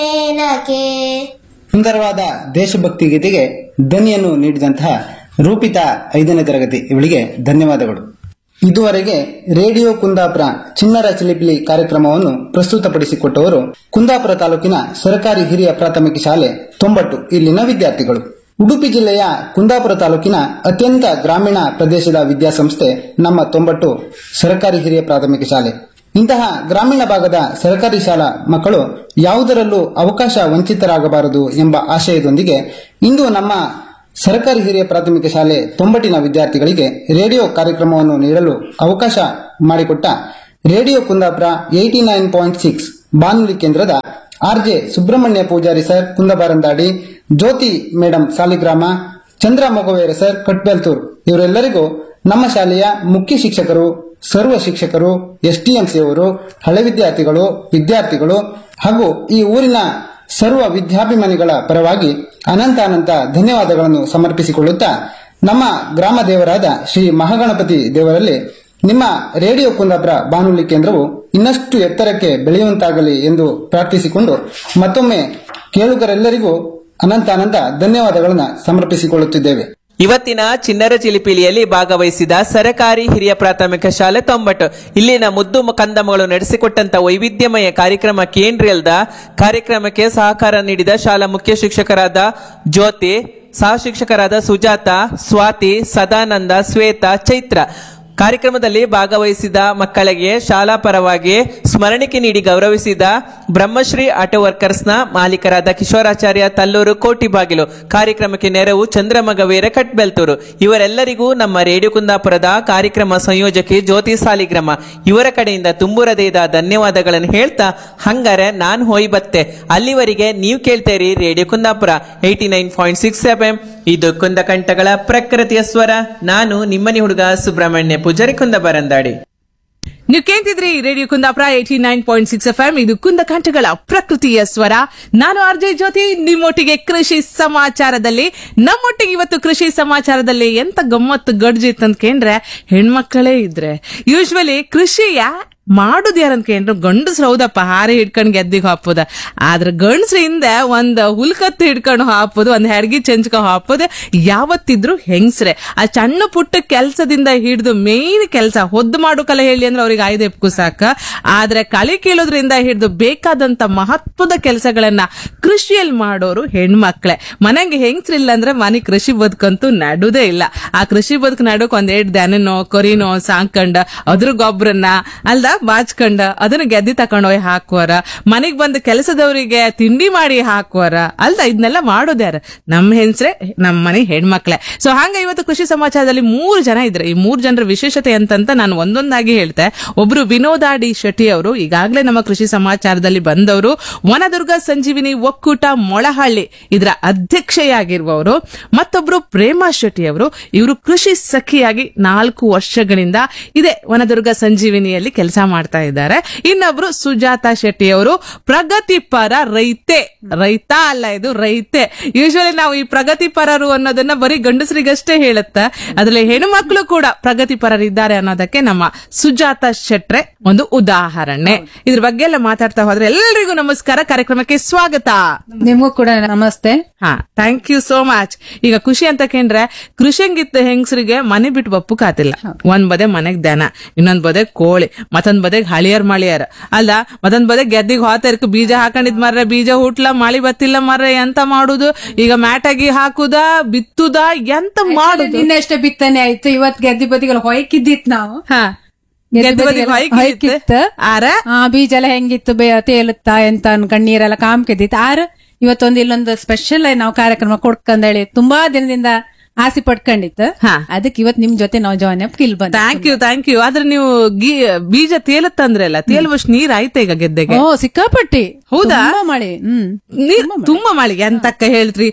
ಏನಕ್ಕೆ ಸುಂದರವಾದ ದೇಶಭಕ್ತಿ ಗೀತೆಗೆ ಧ್ವನಿಯನ್ನು ನೀಡಿದಂತಹ ರೂಪಿತಾ ಐದನೇ ತರಗತಿ ಇವಳಿಗೆ ಧನ್ಯವಾದಗಳು ಇದುವರೆಗೆ ರೇಡಿಯೋ ಕುಂದಾಪುರ ಚಿಣ್ಣರ ಚಿಲಿಪಿಲಿ ಕಾರ್ಯಕ್ರಮವನ್ನು ಪ್ರಸ್ತುತಪಡಿಸಿಕೊಟ್ಟವರು ಕುಂದಾಪುರ ತಾಲೂಕಿನ ಸರ್ಕಾರಿ ಹಿರಿಯ ಪ್ರಾಥಮಿಕ ಶಾಲೆ ತೊಂಬಟ್ಟು ಇಲ್ಲಿನ ವಿದ್ಯಾರ್ಥಿಗಳು ಉಡುಪಿ ಜಿಲ್ಲೆಯ ಕುಂದಾಪುರ ತಾಲೂಕಿನ ಅತ್ಯಂತ ಗ್ರಾಮೀಣ ಪ್ರದೇಶದ ವಿದ್ಯಾಸಂಸ್ಥೆ ನಮ್ಮ ತೊಂಬಟ್ಟು ಸರ್ಕಾರಿ ಹಿರಿಯ ಪ್ರಾಥಮಿಕ ಶಾಲೆ ಇಂತಹ ಗ್ರಾಮೀಣ ಭಾಗದ ಸರ್ಕಾರಿ ಶಾಲಾ ಮಕ್ಕಳು ಯಾವುದರಲ್ಲೂ ಅವಕಾಶ ವಂಚಿತರಾಗಬಾರದು ಎಂಬ ಆಶಯದೊಂದಿಗೆ ಇಂದು ನಮ್ಮ ಸರ್ಕಾರಿ ಹಿರಿಯ ಪ್ರಾಥಮಿಕ ಶಾಲೆ ತೊಂಬಟಿನ ವಿದ್ಯಾರ್ಥಿಗಳಿಗೆ ರೇಡಿಯೋ ಕಾರ್ಯಕ್ರಮವನ್ನು ನೀಡಲು ಅವಕಾಶ ಮಾಡಿಕೊಟ್ಟ radio Kundapura eighty nine point six ಬಾನುಲಿ ಕೇಂದ್ರದ RJ Subrahmanya Poojary sir Kundabarandadi Jyothi madam Saligrama Chandra Mogaveera sir Katbelthur ಇವರೆಲ್ಲರಿಗೂ ನಮ್ಮ ಶಾಲೆಯ ಮುಖ್ಯ ಶಿಕ್ಷಕರು ಸರ್ವ ಶಿಕ್ಷಕರು ಎಸ್ಟಿಎಂಸಿಯವರು ಹಳೆ ವಿದ್ಯಾರ್ಥಿಗಳು ವಿದ್ಯಾರ್ಥಿಗಳು ಹಾಗೂ ಈ ಊರಿನ ಸರ್ವ ವಿದ್ಯಾಭಿಮಾನಿಗಳ ಪರವಾಗಿ ಅನಂತ ಅನಂತ ಧನ್ಯವಾದಗಳನ್ನು ಸಮರ್ಪಿಸಿಕೊಳ್ಳುತ್ತಾ ನಮ್ಮ ಗ್ರಾಮ ದೇವರಾದ ಶ್ರೀ ಮಹಾಗಣಪತಿ ದೇವರಲ್ಲಿ ನಿಮ್ಮ ರೇಡಿಯೋ ಕುಂದಾಪುರ ಬಾನುಲಿ ಕೇಂದ್ರವು ಇನ್ನಷ್ಟು ಎತ್ತರಕ್ಕೆ ಬೆಳೆಯುವಂತಾಗಲಿ ಎಂದು ಪ್ರಾರ್ಥಿಸಿಕೊಂಡು ಮತ್ತೊಮ್ಮೆ ಕೇಳುಗರೆಲ್ಲರಿಗೂ ಅನಂತ ಅನಂತ ಧನ್ಯವಾದಗಳನ್ನು ಸಮರ್ಪಿಸಿಕೊಳ್ಳುತ್ತಿದ್ದೇವೆ ಇವತ್ತಿನ ಚಿನ್ನರ ಚಿಲಿಪಿಲಿಯಲ್ಲಿ ಭಾಗವಹಿಸಿದ ಸರಕಾರಿ ಹಿರಿಯ ಪ್ರಾಥಮಿಕ ಶಾಲೆ ತೊಂಬಟ್ಟು ಇಲ್ಲಿನ ಮುದ್ದು ಕಂದಮಗಳು ನಡೆಸಿಕೊಟ್ಟಂತ ವೈವಿಧ್ಯಮಯ ಕಾರ್ಯಕ್ರಮ ಕೇಂದ್ರಲ್ದ ಕಾರ್ಯಕ್ರಮಕ್ಕೆ ಸಹಕಾರ ನೀಡಿದ ಶಾಲಾ ಮುಖ್ಯ ಶಿಕ್ಷಕರಾದ ಜ್ಯೋತಿ ಸಹ ಶಿಕ್ಷಕರಾದ ಸುಜಾತ ಸ್ವಾತಿ ಸದಾನಂದ ಶ್ವೇತಾ ಚೈತ್ರ ಕಾರ್ಯಕ್ರಮದಲ್ಲಿ ಭಾಗವಹಿಸಿದ ಮಕ್ಕಳಿಗೆ ಶಾಲಾ ಪರವಾಗಿ ಸ್ಮರಣಿಕೆ ನೀಡಿ ಗೌರವಿಸಿದ ಬ್ರಹ್ಮಶ್ರೀ ಆಟೋ ವರ್ಕರ್ಸ್ನ ಮಾಲೀಕರಾದ ಕಿಶೋರಾಚಾರ್ಯ ತಲ್ಲೂರು ಕೋಟಿಬಾಗಿಲು ಕಾರ್ಯಕ್ರಮಕ್ಕೆ ನೆರವು ಚಂದ್ರಮಗವೀರ ಕಟ್ಬೆಲ್ತೂರು ಇವರೆಲ್ಲರಿಗೂ ನಮ್ಮ ರೇಡಿಯೋ ಕುಂದಾಪುರದ ಕಾರ್ಯಕ್ರಮ ಸಂಯೋಜಕಿ ಜ್ಯೋತಿ ಸಾಲಿಗ್ರಾಮ ಇವರ ಕಡೆಯಿಂದ ತುಂಬುರದೇದ ಧನ್ಯವಾದಗಳನ್ನು ಹೇಳ್ತಾ ಹಂಗಾರೆ ನಾನ್ ಹೋಯ್ ಬತ್ತೆ ಅಲ್ಲಿವರೆಗೆ ನೀವು ಕೇಳ್ತೇರಿ radio Kundapura eighty nine point six F M ಇದು ಕುಂದಕಂಠಗಳ ಪ್ರಕೃತಿಯ ಸ್ವರ ನಾನು ನಿಮ್ಮನಿ ಹುಡುಗ ಸುಬ್ರಹ್ಮಣ್ಯ ಪೂಜಾರಿ ಕುಂದಬರಂದಾಡಿ ನೀವು ಕೇಳ್ತಿದ್ರಿ radio Kundapura eighty nine point six F M ಇದು ಕುಂದಕಂಠಗಳ ಪ್ರಕೃತಿಯ ಸ್ವರ ನಾನು ಆರ್ ಜೆ ಜ್ಯೋತಿ ನಿಮ್ಮೊಟ್ಟಿಗೆ ಕೃಷಿ ಸಮಾಚಾರದಲ್ಲಿ ನಮ್ಮೊಟ್ಟಿಗೆ ಇವತ್ತು ಕೃಷಿ ಸಮಾಚಾರದಲ್ಲಿ ಎಂತ ಗಮ್ಮತ್ತು ಗಡ್ಜಿತ್ತು ಅಂತ ಕೇಂದ್ರೆ ಹೆಣ್ಮಕ್ಕಳೇ ಇದ್ರೆ ಯೂಶ್ವಲಿ ಕೃಷಿಯ ಮಾಡುದು ಯಾರಂತ ಕೇಂದ್ರ ಗಂಡಸ್ರು ಹೌದಪ್ಪ ಹಾರಿ ಹಿಡ್ಕೊಂಡು ಗೆದ್ದಿಗೆ ಹಾಪುದ ಆದ್ರೆ ಗಂಡಸ್ರ ಹಿಂದೆ ಒಂದ್ ಹುಲ್ಕತ್ತು ಹಿಡ್ಕೊಂಡು ಹಾಪುದು ಒಂದ್ ಹೆಡ್ಗಿ ಚೆಂಚ್ಕ ಹಾಪುದು ಯಾವತ್ತಿದ್ರು ಹೆಂಗ್ಸ್ರೆ ಆ ಸಣ್ಣ ಪುಟ್ಟ ಕೆಲ್ಸದಿಂದ ಹಿಡಿದು ಮೇನ್ ಕೆಲಸ ಹೊದ್ದು ಮಾಡು ಕಲೆ ಹೇಳಿ ಅಂದ್ರೆ ಅವ್ರಿಗೆ ಆಯ್ದೆ ಸಾಕ ಆದ್ರೆ ಕಳೆ ಕೀಳೋದ್ರಿಂದ ಹಿಡಿದು ಬೇಕಾದಂತ ಮಹತ್ವದ ಕೆಲಸಗಳನ್ನ ಕೃಷಿಯಲ್ಲಿ ಮಾಡೋರು ಹೆಣ್ಮಕ್ಳೆ ಮನೆಗೆ ಹೆಂಗ್ಸ್ರಿಲ್ಲ ಅಂದ್ರೆ ಮನೆ ಕೃಷಿ ಬದುಕಂತೂ ನಡುದೇ ಇಲ್ಲ ಆ ಕೃಷಿ ಬದುಕು ನಡುಕ್ ಒಂದ್ ಎರಡ್ ದನನೋ ಕೊರಿನೋ ಸಾಂಕಂಡ ಅದ್ರ ಗೊಬ್ಬರನ್ನ ಅಲ್ದ ಬಾಚ್ಕಂಡ ಅದನ್ನ ಗೆದ್ದಿ ತಕೊಂಡೋಗಿ ಹಾಕುವರ ಮನೆಗ್ ಬಂದ ಕೆಲಸದವರಿಗೆ ತಿಂಡಿ ಮಾಡಿ ಹಾಕುವರ ಅಲ್ದ ಇದನ್ನೆಲ್ಲ ಮಾಡೋದ್ಯಾರ ನಮ್ ಹೆಂಗ್ಸ್ರೆ ನಮ್ ಮನೆ ಹೆಣ್ಮಕ್ಳೆ ಸೊ ಹಂಗ ಇವತ್ತು ಕೃಷಿ ಸಮಾಚಾರದಲ್ಲಿ ಮೂರು ಜನ ಇದ್ರೆ ಈ ಮೂರು ಜನರ ವಿಶೇಷತೆ ಅಂತಂತ ನಾನು ಒಂದೊಂದಾಗಿ ಹೇಳ್ತೆ ಒಬ್ರು ವಿನೋದ ಡಿ ಶೆಟ್ಟಿ ಅವರು ಈಗಾಗಲೇ ನಮ್ಮ ಕೃಷಿ ಸಮಾಚಾರದಲ್ಲಿ ಬಂದವರು ವನದುರ್ಗ ಸಂಜೀವಿನಿ ಒಕ್ಕೂಟ ಮೊಳಹಳ್ಳಿ ಇದರ ಅಧ್ಯಕ್ಷೆಯಾಗಿರುವವರು ಮತ್ತೊಬ್ರು ಪ್ರೇಮಾ ಶೆಟ್ಟಿ ಅವರು ಇವರು ಕೃಷಿ ಸಖಿಯಾಗಿ ನಾಲ್ಕು ವರ್ಷಗಳಿಂದ ಇದೇ ವನದುರ್ಗ ಸಂಜೀವಿನಿಯಲ್ಲಿ ಕೆಲಸ ಮಾಡ್ತಾ ಇದ್ದಾರೆ ಇನ್ನೊಬ್ರು ಸುಜಾತ ಶೆಟ್ಟಿ ಅವರು ಪ್ರಗತಿಪರ ರೈತೆ ರೈತ ಅಲ್ಲ ಇದು ರೈತೆ ಯೂಶಲಿ ನಾವು ಈ ಪ್ರಗತಿಪರರು ಅನ್ನೋದನ್ನ ಬರೀ ಗಂಡಸರಿಗಷ್ಟೇ ಹೇಳುತ್ತ ಅದ್ರಲ್ಲಿ ಹೆಣ್ಮಕ್ಳು ಕೂಡ ಪ್ರಗತಿಪರರಿದ್ದಾರೆ ಅನ್ನೋದಕ್ಕೆ ನಮ್ಮ ಸುಜಾತ ಶೆಟ್ರೆ ಒಂದು ಉದಾಹರಣೆ ಇದ್ರ ಬಗ್ಗೆ ಎಲ್ಲ ಮಾತಾಡ್ತಾ ಹೋದ್ರೆ ಎಲ್ರಿಗೂ ನಮಸ್ಕಾರ ಕಾರ್ಯಕ್ರಮಕ್ಕೆ ಸ್ವಾಗತ ನಿಮಗೂ ಕೂಡ ನಮಸ್ತೆ ಹಾ ಥ್ಯಾಂಕ್ ಯು ಸೋ ಮಚ್ ಈಗ ಖುಷಿ ಅಂತ ಕೇಂದ್ರೆ ಕೃಷಿಯಂಗಿತ್ತ ಹೆಂಗಸರಿಗೆ ಮನೆ ಬಿಟ್ಟು ಬಪ್ಪು ಕಾತಿಲ್ಲ ಒಂದ್ ಬದೆ ಮನೆಗ್ ದನ ಇನ್ನೊಂದ್ ಬದೆ ಕೋಳಿ ಮತ್ತೊಂದ್ ಬದೆಗ್ ಹಳಿಯರ್ ಮಳಿಯರ್ ಅಲ್ಲ ಮತ್ತೊಂದ್ ಬದೆ ಗೆದ್ದಿಗ್ ಹೋತರ್ಕ ಬೀಜ ಹಾಕೊಂಡಿದ್ ಮರ್ರೆ ಬೀಜ ಹುಟ್ಲ ಮಳಿ ಬತ್ತಿಲ್ಲ ಮರ್ರೆ ಎಂತ ಮಾಡುದು ಈಗ ಮ್ಯಾಟಾಗಿ ಹಾಕುದ ಬಿತ್ತುದ ಎಂತ ಮಾಡುದು ನಿನ್ನೆಷ್ಟೇ ಬಿತ್ತನೆ ಆಯ್ತು ಇವತ್ ಗೆದ್ದಿ ಬದಿಗಳು ಹೊಯ್ಕಿದ್ದಿತ್ ನಾವು ಹಾ ಗೆದ್ದಿ ಗೆದ್ದಿ ಬದಿಗ್ ಬದಿಗೆಲ್ಲ ಹೊಯ್ಕಿತ್ತು. ಹೊಯ್ಕಿತ್ತು. ಆರ ಆ ಬೀಜ ಎಲ್ಲ ಹೆಂಗಿತ್ತು ಬೇ ತೇಲುತ್ತಾ ಎಂತ ಅನ್ಕೊಂಡ್ ನೀರೆಲ್ಲ ಕಾಮ್ಕಿದ್ದಿತ್ತು ಆರ ಇವತ್ತೊಂದು ಇಲ್ಲೊಂದು ಸ್ಪೆಷಲ್ ನಾವು ಕಾರ್ಯಕ್ರಮ ಕೊಡ್ಕಂದೇಳಿ ತುಂಬಾ ದಿನದಿಂದ ಆಸೆ ಪಡ್ಕೊಂಡಿತ್ತು ಹಾ. ಅದಕ್ಕೆ ಇವತ್ ನಿಮ್ ಜೊತೆ ನಾವು ಜಾಯ್ನ್ ಅಪ್ ಕಿಲ್ ಬಂದ ಥ್ಯಾಂಕ್ ಯು ಥ್ಯಾಂಕ್ ಯು ಆದ್ರೆ ನೀವು ಗಿ- ಬೀಜ ತೇಲತ್ತಂದ್ರಲ್ಲ ತೇಲುವಷ್ಟು ನೀರ್ ಆಯ್ತಾ ಈಗ ಗೆದ್ದೆಗೆ ಓ ಸಿಕ್ಕಾಪಟ್ಟಿ ಹೌದಾ? ತುಂಬಾ ಮಳೆ ಹ್ಮ್ ನೀರ್ ತುಂಬಾ ಮಳೆ ಎಂತಕ್ಕ ಹೇಳ್ತ್ರಿ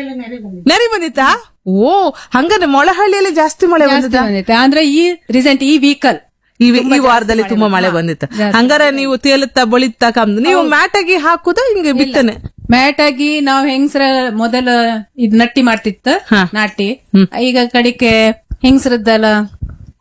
ನೆರೆ ಬಂದಿತ್ತಾ ಓ ಹಂಗಾದ್ರೆ ಮೊಳಹಳ್ಳಿಯಲ್ಲಿ ಜಾಸ್ತಿ ಮಳೆ ಜಾಸ್ತಿ ಬಂದಿತ್ತ ಬಂದಿತ್ತು ಅಂದ್ರೆ ಈ ರೀಸೆಂಟ್ ಈ ವೀಕಲ್ ಈ ಈ ವಾರದಲ್ಲಿ ತುಂಬಾ ಮಳೆ ಬಂದಿತ್ತು ಹಂಗಾರೆ ನೀವು ತೇಲುತ್ತಾ ಬಳಿತಾ ಕಮ್ದು ನೀವು ಮ್ಯಾಟಾಗಿ ಹಾಕುದ ಹಿಂಗೆ ಬಿತ್ತನೆ ಮ್ಯಾಟ್ ಆಗಿ ನಾವ್ ಹೆಂಗ್ಸ್ರ ಮೊದಲ ಇದ್ ನಟ್ಟಿ ಮಾಡ್ತಿತ್ತ ಹಾ. ನಾಟಿ ಈಗ ಕಡಿಕೆ ಹೆಂಗ್ಸ್ರದ್ದೆಲ್ಲ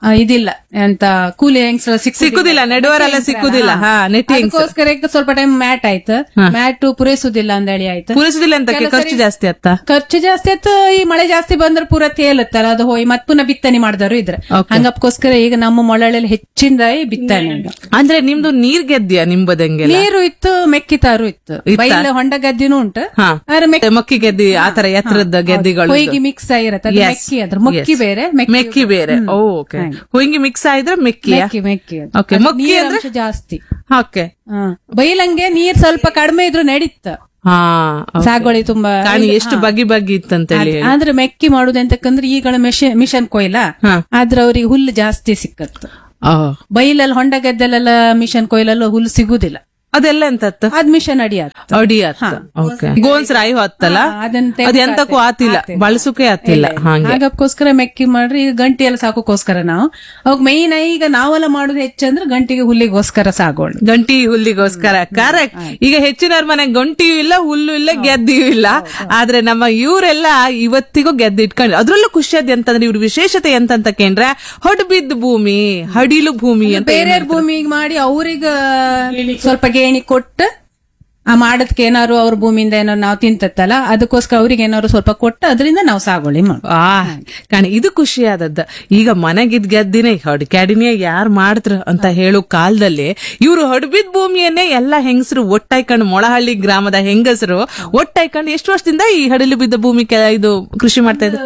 ಆ, ಇದಿಲ್ಲ ಎಂತ ಕೂಲಿ ಹೆಂಗ್ಸ್ರ ಸಿಕ್ಕುದಿಲ್ಲ, ನೆಡುವರೆಲ್ಲ ಸಿಕ್ಕುದಿಲ್ಲ. ಹಾ, ನೆಟ್ಟಿ ಹೆಂಗ್ಸ್ರು. ಅದಕ್ಕೋಸ್ಕರ ಈಗ ಸ್ವಲ್ಪ ಟೈಮ್ ಮ್ಯಾಟ್ ಆಯ್ತು ಮ್ಯಾಟ್ ಪೂರೈಸುದಿಲ್ಲ ಅಂದೇಳಿ ಆಯ್ತು ಪೂರೈಸುದಿಲ್ಲ ಅಂತ ಕೆಲವು ಖರ್ಚು ಸರಿ- ಜಾಸ್ತಿ ಅತ್ತ ಖರ್ಚು ಜಾಸ್ತಿ ಆಯ್ತು ಈ ಮಳೆ ಜಾಸ್ತಿ ಬಂದ್ರೆ ಪೂರ ತೇಲತ್ತಲ್ಲ ಅದು ಹೋಗಿ ಮತ್ ಪುನಃ ಬಿತ್ತನೆ ಮಾಡಿದವರು ಇದ್ರೆ Okay. ಹಂಗಪ್ಕೋಸ್ಕರ ಈಗ ನಮ್ಮ ಮೊಳಲಲ್ಲಿ ಹೆಚ್ಚಿಂದ ಈ ಬಿತ್ತನೆ ಈಗ. ಅಂದ್ರೆ ನಿಮ್ದು ನೀರ್ ಗೆದ್ದಿಯಾ ನಿಂಬದಂಗೆಲ್ಲ ನೀರು ಇತ್ತು ಮೆಕ್ಕಿತಾರು ಇತ್ತು ಇತ್ತ? ಬೈಲ್ ಹೊಂಡ ಗದ್ದಿನೂ ಉಂಟು ಹಾ ಆದ್ರೆ ಮೆಕ್ಕಿ ಮಕ್ಕಿ ಗೆದ್ದಿ ಆತರ ಎತ್ತರದ ಗೆದ್ದಿಗಳು ಹೊಯ್ಗೆ ಮಿಕ್ಸ್ ಆಗಿರತ್ತೆ ಅದು Yes. ಮೆಕ್ಕಿ ಅದ್ರ ಮೊಕ್ಕಿ Yes. ಬೇರೆ ಮೆಕ್ಕಿ ಬೇರೆ ಓಕೆ ಹುಂಗಿ ಮಿಕ್ಸ್ ಆಯ್ದ್ರೆ ಮೆಕ್ಕಿಯ ಮೆಕ್ಕಿ ಮೆಕ್ಕಿ ಅದು. Okay, ಅದು ಮೊಕ್ಕಿ ಅಂದ್ರೆ? ನೀರಂಶ ಜಾಸ್ತಿ ಓಕೆ ಹಾ. ಬೈಲಂಗೆ ನೀರ್ ಸ್ವಲ್ಪ ಕಡಿಮೆ ಇದ್ರು ನಡೀತ ಹಾ okay. ಸಾಗುವಳಿ ತುಂಬಾ ಕಾಣಿ ಎಷ್ಟು ಬಗೆ ಬಗೆ ಇತ್ತಂತೇಳಿ ಅದ್- ಆದ್ರೆ ಮೆಕ್ಕಿ ಮಾಡುದು ಎಂತಕ್ಕಂದ್ರೆ ಈಗಳ ಮಿಷನ್ ಮಿಷನ್ ಕೊಯ್ಲ ಹಾ. ಆದ್ರೆ ಅವ್ರಿಗೆ ಹುಲ್ಲು ಜಾಸ್ತಿ ಸಿಕ್ಕತ್ತು ಆ. ಬೈಲಲ್ಲಿ ಹೊಂಡ ಗದ್ದೆಲೆಲ್ಲ ಮಿಷನ್ ಕೊಯ್ಲಲ್ಲ ಹುಲ್ಲು ಸಿಗುದಿಲ್ಲ ಅದೆಲ್ಲ ಎಂತತ್ತ ಅದ್ ಮಿಷನ್ ಅಡಿಯತ್ತ ಅಡಿ ಅತ್ತ ಓಕೆ ಗೋನ್ಸ್ ರಾಯಿ ಹೊತ್ತಲ್ಲ ಹಾ, ಅದನ್ನ ತೆಗ್ದು ಅದ್ ಎಂತಕ್ಕೂ ಹಾಕ್ತೇವೆ. ಆತಿಲ್ಲ ಹಾಕ್ತೇವೆ. ಬಳಸುಕೆ ಆತಿಲ್ಲ ಹಾಗೆ ಹಾಗಕ್ಕೋಸ್ಕರ ಮೆಕ್ಕಿ ಮಾಡ್ರಿ ಈಗ ಗಂಟಿ ಎಲ್ಲ ಸಾಕೋಕೋಸ್ಕರ ನಾವು ಅವಾಗ ಮೈನ್ ಈಗ ನಾವೆಲ್ಲ ಮಾಡುದು ಹೆಚ್ಚಂದ್ರೆ ಗಂಟಿಗೆ ಹುಲ್ಲಿಗೋಸ್ಕರ ಸಾಗೋಳು ಗಂಟಿ ಹುಲ್ಲಿಗೋಸ್ಕರ ಕರೆಕ್ಟ್ ಈಗ ಹೆಚ್ಚಿನವ್ರ ಮನೆ ಗಂಟಿಯೂ ಇಲ್ಲ ಹುಲ್ಲು ಇಲ್ಲ ಗೆದ್ದಿಯೂ ಇಲ್ಲ ಆದ್ರೆ ನಮ್ಮ ಇವರೆಲ್ಲ ಇವತ್ತಿಗೂ ಗೆದ್ದು ಇಟ್ಕೊಂಡು ಅದ್ರಲ್ಲೂ ಖುಷಿಯಾದ ಅಂತಂದ್ರೆ ಇವ್ರ ವಿಶೇಷತೆ ಎಂತಂತ ಕೇಂದ್ರ ಹೊಡ್ಬಿದ್ದ ಭೂಮಿ ಹಡಿಲು ಭೂಮಿ ಅಂತ ಬೇರೆ ಭೂಮಿಗೆ ಮಾಡಿ ಅವ್ರಿಗ ಸ್ವಲ್ಪ ಗೇಣಿ ಕೊಟ್ಟು ಆ ಮಾಡದ್ಕೆ ಏನಾರು ಅವ್ರ ಭೂಮಿಯಿಂದ ಏನಾರು ನಾವು ತಿಂತತ್ತಲ್ಲ ಅದಕ್ಕೋಸ್ಕರ ಅವ್ರಿಗೆ ಏನಾರು ಸ್ವಲ್ಪ ಕೊಟ್ಟು ಅದರಿಂದ ನಾವು ಸಾಗುವಳಿ ಮಾಡು ಆ ಕಾಣಿ ಇದು ಖುಷಿ ಆದದ್ದ ಈಗ ಮನೆಗಿದ್ ಗೆದ್ದಿನೇ ಹೊಡ್ಕ್ಯಾಡಿನೇ ಯಾರ್ ಮಾಡಿದ್ರ ಅಂತ ಹೇಳೋ ಕಾಲದಲ್ಲಿ ಇವ್ರು ಹೊಡ್ಬಿದ್ ಭೂಮಿಯನ್ನೇ ಎಲ್ಲಾ ಹೆಂಗಸರು ಒಟ್ಟಾಯ್ಕೊಂಡು ಮೊಳಹಳ್ಳಿ ಗ್ರಾಮದ ಹೆಂಗಸರು ಒಟ್ಟಾಯ್ಕೊಂಡು ಎಷ್ಟು ವರ್ಷದಿಂದ ಈ ಹಡಲು ಬಿದ್ದ ಭೂಮಿ ಕೆ- ಇದು ಕೃಷಿ ಮಾಡ್ತಾ ಇದ್ರು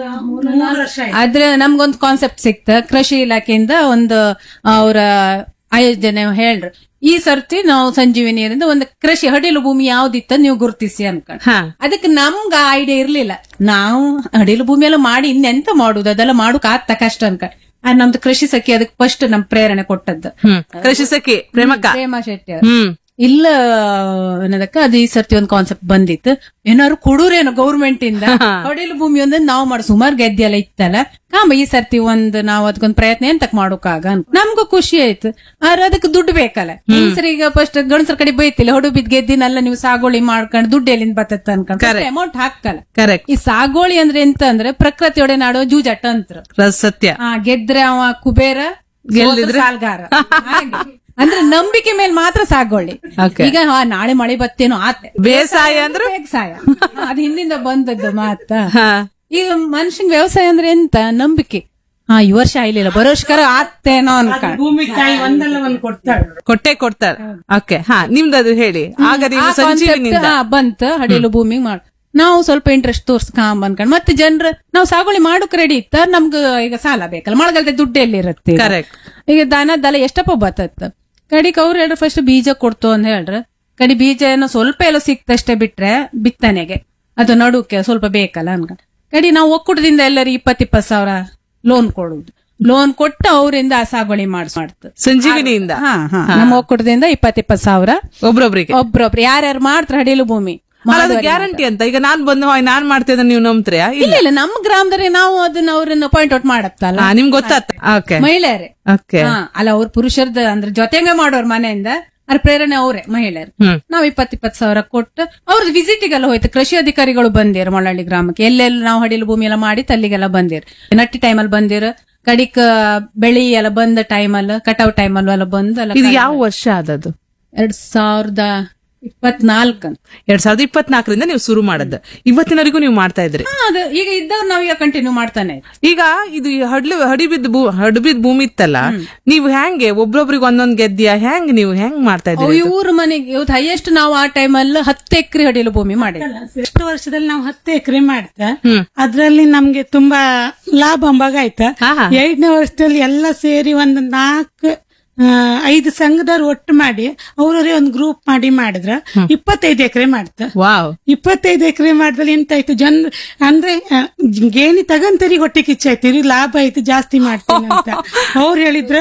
ಆದ್ರೆ ನಮ್ಗೊಂದು ಕಾನ್ಸೆಪ್ಟ್ ಸಿಕ್ತ ಕೃಷಿ ಇಲಾಖೆಯಿಂದ ಒಂದು ಅವರ ಆಯೋಜನೆ ಹೇಳ್ರು ಈ ಸರ್ತಿ ನಾವು ಸಂಜೀವಿನಿಯರಿಂದ ಒಂದು ಕೃಷಿ ಹಡಿಲು ಭೂಮಿ ಯಾವ್ದಿತ್ತ ನೀವು ಗುರುತಿಸಿ ಅನ್ಕೊಂಡು ಹಾ ಅದಕ್ಕೆ ನಮ್ಗ ಐಡಿಯಾ ಇರ್ಲಿಲ್ಲ ನಾವು ಹಡಿಲು ಭೂಮಿ ಎಲ್ಲ ಮಾಡಿ ಇನ್ನೆಂತ ಮಾಡುದು ಅದೆಲ್ಲ ಮಾಡೋಕ್ ಆತ ಕಷ್ಟ ಅನ್ಕ ಆ ನಮ್ದು ಕೃಷಿ ಸಖಿ ಅದಕ್ಕೆ ಫಸ್ಟ್ ನಮ್ ಪ್ರೇರಣೆ ಕೊಟ್ಟದ್ದು ಹ್ಮ್ ಕೃಷಿ ಸಖಿ ಪ್ರೇಮಕ್ಕ ಪ್ರೇಮ ಶೆಟ್ಟಿ ಅವ್ರು. ಹ್ಮ್ ಇಲ್ಲ ಅನ್ನೋದಕ್ಕ ಅದು ಈ ಸರ್ತಿ ಒಂದು ಕಾನ್ಸೆಪ್ಟ್ ಬಂದಿತ್ತು ಏನಾದ್ರು ಕೊಡೂರೇನೋ ಗೌರ್ಮೆಂಟ್ ಇಂದ ಹೊಡಿಲು ಭೂಮಿ ಒಂದ್ ನಾವ್ ಮಾಡಿ ಸುಮಾರು ಗೆದ್ದೆ ಎಲ್ಲ ಇತ್ತಲ್ಲ ಕಾಂಬ ಈ ಸರ್ತಿ ಒಂದ್ ನಾವ್ ಅದಕ್ಕೊಂದ್ ಪ್ರಯತ್ನ ಎಂತಕ್ ಮಾಡೋಕಾಗ ಅನ್ಕೊ. ನಮ್ಗೂ ಖುಷಿ ಆಯ್ತು ಆದ್ರೆ ಅದಕ್ಕೆ ದುಡ್ಡು ಬೇಕಲ್ಲ ಈಗ ಫಸ್ಟ್ ಗಂಡಸರ ಕಡೆ ಬೈತಿಲ್ಲ ಹೊಡು ಬಿದ್ ಗೆದ್ದಿನಲ್ಲ ನೀವು ಸಾಗೋಳಿ ಮಾಡ್ಕೊಂಡು ದುಡ್ಡು ಎಲ್ಲಿಂದ ಬರ್ತತ್ತ ಅನ್ಕೊಂಡು ಅಮೌಂಟ್ ಹಾಕಲ್ಲ ಕರೆಕ್ಟ್ ಈ ಸಾಗೋಳಿ ಅಂದ್ರೆ ಎಂತ ಅಂದ್ರೆ ಪ್ರಕೃತಿಯೊಡೆ ನಾಡೋ ಜೂಜಾಟ ಅಂತ್ರ ಸತ್ಯ ಆ ಗೆದ್ರೆ ಅವ ಕುಬೇರ ಗೆಲ್ಲಿದ್ರೆ ಸಾಲ್ಗಾರ ಹಾಗೆ. ಅಂದ್ರೆ ನಂಬಿಕೆ ಮೇಲೆ ಮಾತ್ರ ಸಾಗೋಳಿ Okay. ಈಗ ಆ, ನಾಳೆ ಮಳೆ ಬತ್ತೇನೋ ಆತೆ ಬೇಸಾಯ ಅಂದ್ರೆ ಬೇಸಾಯ ಅದ್ ಹಿಂದಿಂದ ಬಂದದ್ದು ಮಾತ ಹಾ ಈಗ ಮನುಷ್ಯನ್ ವ್ಯವಸಾಯ ಅಂದ್ರೆ ಎಂತ ನಂಬಿಕೆ ಹಾ ಈ ವರ್ಷ ಆಯ್ಲಿಲ್ಲ ಬರೋ ವರ್ಷಕರ ಆತೇನೋ ಅನ್ಕೊಂಡು ಭೂಮಿ ತಾಯಿ ಒಂದಲ್ಲ ಒಂದ್ ಕೊಡ್ತಾಳೆ ಕೊಟ್ಟೆ ಕೊಡ್ತಾರೆ ಓಕೆ ಹಾ ನಿಮ್ದದು ಹೇಳಿ ಆಗ ನೀವು ಸಂಜೀವಿನಿಂದ ಬಂತ ಹಡಿಲು ಭೂಮಿಗೆ ಮಾಡ್ ನಾವು ಸ್ವಲ್ಪ ಇಂಟ್ರೆಸ್ಟ್ ತೋರ್ಸ್ಕಾಂಬ ಅನ್ಕೊಂಡ್ ಮತ್ತೆ ಜನರು ನಾವು ಸಾಗುವಳಿ ಮಾಡೋಕ್ ರೆಡಿ ಇತ್ತ ನಮ್ಗ ಈಗ ಸಾಲ ಬೇಕಲ್ಲ ಮಳೆಗಾಲದ ದುಡ್ಡು ಎಲ್ಲಿರುತ್ತೆ ಈಗ? Correct. ಈಗ ದನ ದಲ ಎಷ್ಟಪ್ಪ ಬತ್ತತ್ತ ಕಡಿಕ್ ಅವ್ರು ಹೇಳ್ರ ಫಸ್ಟ್ ಬೀಜ ಕೊಡ್ತು ಅಂತ ಹೇಳ್ರ ಕಡಿ ಬೀಜ ಏನೋ ಸ್ವಲ್ಪ ಎಲ್ಲೋ ಸಿಕ್ತಷ್ಟೇ ಬಿಟ್ರೆ ಬಿತ್ತನೆಗೆ ಅದು ನಡುಕ್ಕೆ ಸ್ವಲ್ಪ ಬೇಕಲ್ಲ ಅನ್ಕೊಂಡ್ ಕಡಿ ನಾವು ಒಕ್ಕೂಟದಿಂದ ಎಲ್ಲರಿಗೆ ಇಪ್ಪತ್ ಇಪ್ಪತ್ ಸಾವಿರ ಲೋನ್ ಕೊಡುದು ಲೋನ್ ಕೊಟ್ಟು ಅವರಿಂದ ಆ ಸಾಗುವಳಿ ಮಾಡಿಸ್ ಮಾಡ್ತು ಸಂಜೀವಿನಿಯಿಂದ ಹಾ ಹಾ ನಮ್ಮ ಒಕ್ಕೂಟದಿಂದ ಇಪ್ಪತ್ ಇಪ್ಪತ್ ಸಾವಿರ ಒಬ್ರೊಬ್ರಿಗೆ ಒಬ್ರೊಬ್ರು ಯಾರ್ಯಾರು ಮಾಡ್ತಾರೆ ಹಡಿಲು ಭೂಮಿ ಅಲ್ಲ, ಅದು ಗ್ಯಾರಂಟಿ ಅಂತ ಈಗ ನಾನ್ ಬಂದು ಹೋಯ್ ನಾನ್ ಮಾಡ್ತೇನೆ ನೀವು ನಂಬ್ತೀರಾ ಇಲ್ಲ ಇಲ್ಲ ನಮ್ಮ ಗ್ರಾಮದಲ್ಲಿ ನಾವು ಅದನ್ನ ಅವ್ರನ್ನ ಪಾಯಿಂಟ್ ಔಟ್ ಮಾಡತ್ತಲ್ಲ ಹಾ ನಿಮ್ಗೆ ಗೊತ್ತಾತ ಓಕೆ ಮಹಿಳೆಯರೇ ಓಕೆ ಹಾ ಅಲ್ಲ ಅವ್ರ ಪುರುಷರದ ಅಂದ್ರೆ ಜೊತೆಗೆ ಮಾಡೋರ್ ಮನೆಯಿಂದ ಅದ್ರ ಪ್ರೇರಣೆ ಅವರೇ ಮಹಿಳೆಯರು ಹ್ಮ್. ನಾವ್ ಇಪ್ಪತ್ ಇಪ್ಪತ್ ಸಾವಿರ ಕೊಟ್ಟು ಅವ್ರದ್ದು ವಿಸಿಟಿಗೆಲ್ಲ ಹೋಯ್ತು ಕೃಷಿ ಅಧಿಕಾರಿಗಳು ಬಂದಿರು ಮೊಳಹಳ್ಳಿ ಗ್ರಾಮಕ್ಕೆ ಎಲ್ಲೆಲ್ಲ ನಾವು ಹಡಿಲು ಭೂಮಿ ಎಲ್ಲ ಮಾಡಿ ಅಲ್ಲಿಗೆಲ್ಲ ಬಂದಿರು ನಟ್ಟಿ ಟೈಮಲ್ಲಿ ಬಂದಿರು ಕಡಿಕ ಬೆಳಿ ಎಲ್ಲ ಬಂದ ಟೈಮಲ್ಲಿ ಕಟಾವ್ ಟೈಮಲ್ಲೂ ಎಲ್ಲ ಬಂದು ಎಲ್ಲ ಇದು ಯಾವ ವರ್ಷ ಆದದ್ದು ಎರಡ್ ಸಾವಿರದ ಇಪ್ಪತ್ನಾಲ್ಕು ಎರಡ್ ಸಾವಿರದ ಇಪ್ಪತ್ನಾಲ್ಕರಿಂದ ನೀವು ಶುರು ಮಾಡದ್ದು ಇವತ್ತಿನವರೆಗೂ ನೀವು ಮಾಡ್ತಾ ಇದ್ರಿ ಹಾ ಅದು ಈಗ ಇದ್ದವ್ರು ನಾವೀಗ ಕಂಟಿನ್ಯೂ ಮಾಡ್ತಾನೆ ಇದ್ದೀವಿ. ಈಗ ಇದು ಈ ಹಡ್ಲು ಹಡಿಬಿದ್ದ ಭೂ ಹಡಿಬಿದ್ದ ಭೂಮಿ ಇತ್ತಲ್ಲ ನೀವು ಹೆಂಗೆ ಒಬ್ರೊಬ್ರಿಗೆ ಒಂದೊಂದ್ ಗೆದ್ದಿಯಾ ಹೆಂಗ್ ನೀವು ಹೆಂಗ್ ಮಾಡ್ತಾ ಅವು ಇದ್ರಿ ಇವ್ರ ಮನೆಗೆ ಇವತ್ತು ಹೈಯೆಸ್ಟ್ ನಾವು ಆ ಟೈಮಲ್ಲಿ ಹತ್ತು ಎಕರೆ ಹಡಿಲು ಭೂಮಿ ಮಾಡಿದ್ವಿ ಎಷ್ಟು ವರ್ಷದಲ್ಲಿ ನಾವು ಹತ್ತು ಎಕರೆ ಮಾಡ್ತಾ ಅದ್ರಲ್ಲಿ ನಮ್ಗೆ ತುಂಬಾ ಲಾಭ ಅಂಬಾಗ ಆಯ್ತಾ ಹಾ, ಹಾ. ಎರಡನೇ ವರ್ಷದಲ್ಲಿ ಎಲ್ಲ ಸೇರಿ ಒಂದು ನಾಲ್ಕು ಆ, ಐದು ಸಂಘದವ್ರು ಒಟ್ಟು ಮಾಡಿ ಅವ್ರವರೇ ಒಂದು ಗ್ರೂಪ್ ಮಾಡಿ ಮಾಡಿದ್ರ ಇಪ್ಪತ್ತೈದು ಎಕರೆ ಮಾಡ್ತಾ ವಾವ್ ಇಪ್ಪತ್ತೈದು ಎಕರೆ ಮಾಡಿದಲ್ಲಿ ಎಂತಾಯ್ತು ಜನ್ ಅಂದ್ರೆ ಆ, ಗೇಣಿ ತಗಂತರಿ ಹೊಟ್ಟೆ ಕಿಚ್ಚಾಯ್ತು ಇವ್ರಿಗೆ ಲಾಭ ಆಯ್ತು ಜಾಸ್ತಿ ಮಾಡ್ತೀನಿ ಅಂತ ಅವ್ರು ಹೇಳಿದ್ರ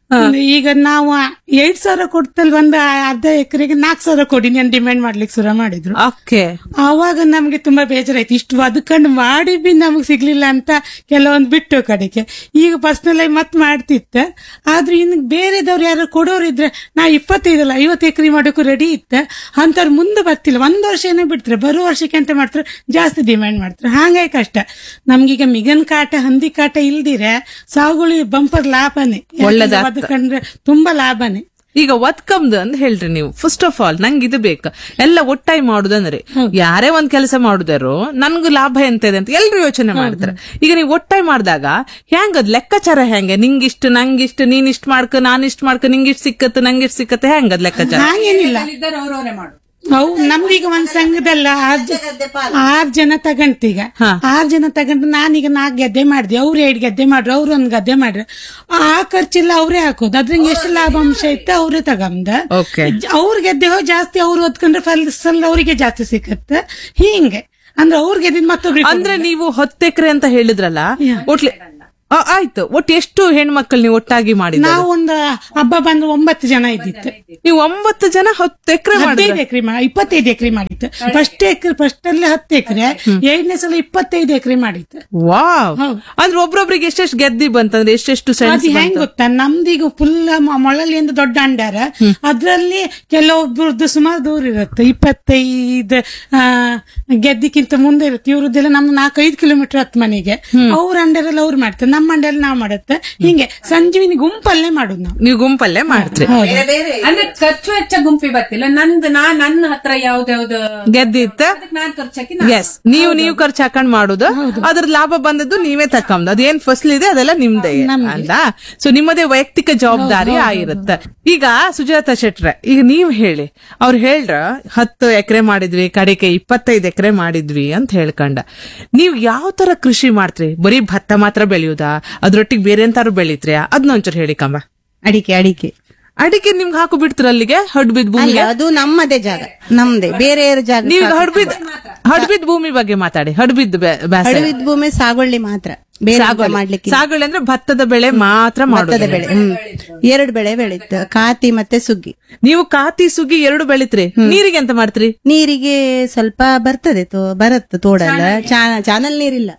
ಈಗ ನಾವು ಎರಡ್ ಸಾವಿರ ಕೊಡ್ತಲ್ ಒಂದು ಅರ್ಧ ಎಕರೆಗೆ ನಾಲ್ಕು ಸಾವಿರ ಕೊಡಿ ನಾನು ಡಿಮ್ಯಾಂಡ್ ಮಾಡ್ಲಿಕ್ಕೆ ಶುರು ಮಾಡಿದ್ರು ಓಕೆ ಆವಾಗ ನಮ್ಗೆ ತುಂಬಾ ಬೇಜಾರಾಯ್ತು ಇಷ್ಟು ಬದುಕೊಂಡು ಮಾಡಿ ಬಿ ನಮಗ್ ಸಿಗ್ಲಿಲ್ಲ ಅಂತ ಕೆಲವೊಂದು ಬಿಟ್ಟು ಕಡೆಗೆ ಈಗ ಪರ್ಸನಲ್ ಆಗಿ ಮತ್ ಮಾಡ್ತಿತ್ತ ಆದ್ರೆ ಇನ್ನು ಬೇರೆದವ್ರು ಯಾರು ಕೊಡೋರು ಇದ್ರೆ ನಾ ಇಪ್ಪತ್ತೈದಲ್ಲ ಐವತ್ತು ಎಕರೆ ಮಾಡೋಕ್ಕೂ ರೆಡಿ ಇತ್ತ ಅಂತವ್ರು ಮುಂದೆ ಬರ್ತಿಲ್ಲ ಒಂದ್ ವರ್ಷನೇ ಬಿಡ್ತಾರೆ ಬರೋ ವರ್ಷಕ್ಕೆ ಅಂತ ಮಾಡ್ತಾರೆ ಜಾಸ್ತಿ ಡಿಮ್ಯಾಂಡ್ ಮಾಡ್ತಾರೆ ಹಾಗಾಗಿ ಕಷ್ಟ ನಮ್ಗೀಗ ಮಿಗನ್ ಕಾಟ ಹಂದಿ ಕಾಟ ಇಲ್ದಿರೆ ಸಾಗುಳಿ ಬಂಪರ್ ಲಾಭನೇ ಒಳ್ಳೆದಾಗ್ತ- ಬದುಕಂಡ್ರೆ ತುಂಬಾ ಲಾಭನೇ ಈಗ ಒತ್ಕಮ್ದು ಅಂತ ಹೇಳ್ರಿ ನೀವು ಫಸ್ಟ್ ಆಫ್ ಆಲ್ ನಂಗೆ ಇದು ಬೇಕು ಎಲ್ಲ ಒಟ್ಟಾಗಿ ಮಾಡುದಂದ್ರೆ ಯಾರೇ ಒಂದ್ ಕೆಲಸ ಮಾಡುದಾರು ನನ್ಗೂ ಲಾಭ ಎಂತ ಇದೆ ಅಂತ ಎಲ್ರು ಯೋಚನೆ ಮಾಡ್ತಾರೆ ಈಗ ನೀವು ಒಟ್ಟಾಗಿ ಮಾಡಿದಾಗ ಹೆಂಗ್ ಅದ್ ಲೆಕ್ಕಾಚಾರ ಹೆಂಗೆ ನಿಂಗಿಷ್ಟು ನಂಗಿಷ್ಟು ನೀನ್ ಇಷ್ಟ ಮಾಡ್ಕ ನಾನ್ ಇಷ್ಟ ಮಾಡ್ಕ ನಿಂಗಿಷ್ಟು ಸಿಕ್ಕತ್ತು ನಂಗಿಷ್ಟು ಸಿಕ್ಕತ್ತೆ ಹೆಂಗ್ ಅದ್ ಲೆಕ್ಕಾಚಾರ ಹಾಗೇನಿಲ್ಲ ಅವ್ರವ್ರೆ ಮಾಡು ಅವು ನಮ್ದೀಗ ಒಂದ್ ಸಂಘದಲ್ಲ ಆರ್ ಜ- ಆರ್ ಜನ ತಗಂತೀಗ ಆರ್ ಜನ ತಗೊಂಡು ನಾನೀಗ ನಾಲ್ಕು ಗದ್ದೆ ಮಾಡಿದೆ ಅವ್ರು ಎರಡು ಗದ್ದೆ ಮಾಡ್ರು ಅವ್ರು ಒಂದ್ ಗದ್ದೆ ಮಾಡ್ರು ಆ ಖರ್ಚೆಲ್ಲ ಅವ್ರೇ ಹಾಕೋದು ಅದ್ರಂಗೆ ಎಷ್ಟು ಲಾಭಾಂಶ ಇತ್ತು ಅವ್ರೇ ತಗಂದ ಓಕೆ ಅವ್ರ ಗೆದ್ದೆ ಹೋಗಿ ಜಾಸ್ತಿ ಅವ್ರು ಓದ್ಕೊಂಡ್ರೆ ಫಲ ಅವ್ರಿಗೆ ಜಾಸ್ತಿ ಸಿಕ್ಕತ್ತೆ ಹಿಂಗೆ ಅಂದ್ರೆ ಅವ್ರ ಗೆದ್ದಿದ್ ಮತ್ತೊಬ್ರಿಗೆ ಅಂದ್ರೆ ನೀವು ಹತ್ತು ಎಕರೆ ಅಂತ ಹೇಳಿದ್ರಲ್ಲ ಒಟ್ಲಿ ಆ, ಆಯ್ತು ಒಟ್ಟು ಎಷ್ಟು ಹೆಣ್ಮಕ್ಳು ನೀವು ಒಟ್ಟಾಗಿ ಮಾಡಿದ ನಾವು ಒಂದು ಹಬ್ಬ ಬಂದು ಒಂಬತ್ತು ಜನ ಇದ್ದಿತ್ತು ನೀವು ಒಂಬತ್ತು ಜನ ಹತ್ತು ಎಕರೆ ಮಾಡಿದ್ರೆ ಹದಿನೈದು ಎಕರೆ ಇಪ್ಪತ್ತೈದು ಎಕರೆ ಮಾಡಿತ್ತು ಫಸ್ಟ್ ಎಕರೆ ಫಸ್ಟ್ ಅಲ್ಲಿ ಹತ್ತು ಎಕರೆ ಎರಡನೇ ಸಲ ಇಪ್ಪತ್ತೈದು ಎಕರೆ ಮಾಡಿತ್ತು ವಾವ್ ಹೌದು. ಅಂದ್ರೆ ಒಬ್ರೊಬ್ರಿಗೆ ಎಷ್ಟೆಷ್ಟು ಗೆದ್ದಿ ಬಂತಂದ್ರೆ ಎಷ್ಟೆಷ್ಟು ಸೆನ್ಸ್ ಅದು ಹೆಂಗ್ ಗೊತ್ತಾ ನಮ್ದೀಗ ಫುಲ್ ಮೊಳಲಿಂದ ದೊಡ್ಡ ಅಂಡಾರ ಅದ್ರಲ್ಲಿ ಕೆಲವೊಬ್ರದ್ದು ಸುಮಾರು ದೂರ ಇರುತ್ತೆ ಇಪ್ಪತ್ತೈದು ಆ, ಗೆದ್ದಿಕ್ಕಿಂತ ಮುಂದೆ ಇರುತ್ತೆ ಇವ್ರದ್ದೆಲ್ಲ ನಮ್ದು ನಾಲ್ಕೈದು ಕಿಲೋಮೀಟರ್ ಹತ್ತು ಮನೆಗೆ ಅವ್ರ ಅಂಡರಲ್ಲಿ ಅವ್ರು ಮಾಡ್ತಾರೆ ನಮ್ಮ ಅಂಡಲ್ಲಿ ನಾವ್ ಮಾಡುತ್ತೆ ಹಿಂಗೆ ಸಂಜೀವಿನಿ ಗುಂಪಲ್ಲೇ ಮಾಡುದು ನಾವು ನೀವು ಗುಂಪಲ್ಲೇ ಮಾಡ್ತೀರಿ ಅಂದ್ರೆ ಖರ್ಚು ವೆಚ್ಚ ಗುಂಪಿ ಬರ್ತಿಲ್ಲ ನಂದು ನಾ ನನ್ನ ಹತ್ರ ಯಾವ್ದಾವ್ದು ಗೆದ್ದಿತ್ತ ಅದಕ್ಕೆ ನಾನ್ ಖರ್ಚು ಹಾಕಿ ನಾನ್ ಎಸ್ ನೀವು ನೀವು ಖರ್ಚು ಹಾಕೊಂಡ್ ಮಾಡುದು ಅದ್ರ ಲಾಭ ಬಂದದ್ದು ನೀವೇ ತಕೊಂಡ್ ಅದೇನ್ ಫಸಲ್ ಇದೆ ಅದೆಲ್ಲ ನಿಮ್ದೇ ಅಲ್ಲ ಸೊ ನಿಮ್ಮದೇ ವೈಯಕ್ತಿಕ ಜವಾಬ್ದಾರಿ ಆಗಿರುತ್ತೆ ಈಗ ಸುಜಾತ ಶೆಟ್ರೆ ಈಗ ನೀವ್ ಹೇಳಿ ಅವ್ರು ಹೇಳ್ರ ಹತ್ತು ಎಕರೆ ಮಾಡಿದ್ವಿ ಕಡೆಗೆ ಇಪ್ಪತ್ತೈದು ಎಕರೆ ಮಾಡಿದ್ವಿ ಅಂತ ಹೇಳ್ಕೊಂಡ ನೀವ್ ಯಾವ ತರ ಕೃಷಿ ಮಾಡ್ತೀರಿ ಬರೀ ಭತ್ತ ಮಾತ್ರ ಬೆಳೆಯುದಾ ಅದ್ರೊಟ್ಟಿಗೆ ಬೇರೆ ಎಂತಾರು ಬೆಳಿತ್ರಿ ಅದನ್ನೊಂಚೂರು ಹೇಳಿ ಕಂಬ ಅಡಿಕೆ ಅಡಿಕೆ ಅಡಿಕೆ ನಿಮ್ಗೆ ಹಾಕು ಬಿಡ್ತೀರ ಅಲ್ಲಿಗೆ ಹಡ್ ಬಿದ್ದ ಅಲ್ಲ ಭೂಮಿಗೆ ಅದು ನಮ್ಮದೇ ಜಾಗ ನಮ್ದೇ ಬೇರೆ ಜಾಗ ನೀವೀಗ ಹಡ್ಬಿದ್ ಹಡ್ಬಿದ್ ಭೂಮಿ ಬಗ್ಗೆ ಮಾತಾಡಿ ಹಡ್ಬಿದ್ ಬ್ಯಾಸ ಹಡವಿದ ಭೂಮಿ ಸಾಗುವಳಿ ಮಾತ್ರ ಬೇರೆ ಎಂತ ಮಾಡ್ಲಿಕ್ಕೆ ಸಾಗುವಳಿ ಅಂದ್ರೆ ಭತ್ತದ ಬೆಳೆ ಮಾತ್ರ ಭತ್ತದ ಮಾಡೋದು ಬೆಳೆ ಹ್ಮ್ ಎರಡು ಬೆಳೆ ಬೆಳೀತು ಕಾತಿ ಮತ್ತೆ ಸುಗ್ಗಿ ನೀವು ಕಾತಿ ಸುಗ್ಗಿ ಎರಡು ಬೆಳಿತ್ರಿ ನೀರಿಗೆ ಎಂತ ಮಾಡ್ತೀರಿ ನೀರಿಗೆ ಸ್ವಲ್ಪ ಬರ್ತದೆ ತೋ ಬರತ್ತೆ ತೋಡಲ್ಲ ಚಾನಲ್ ನೀರಿಲ್ಲ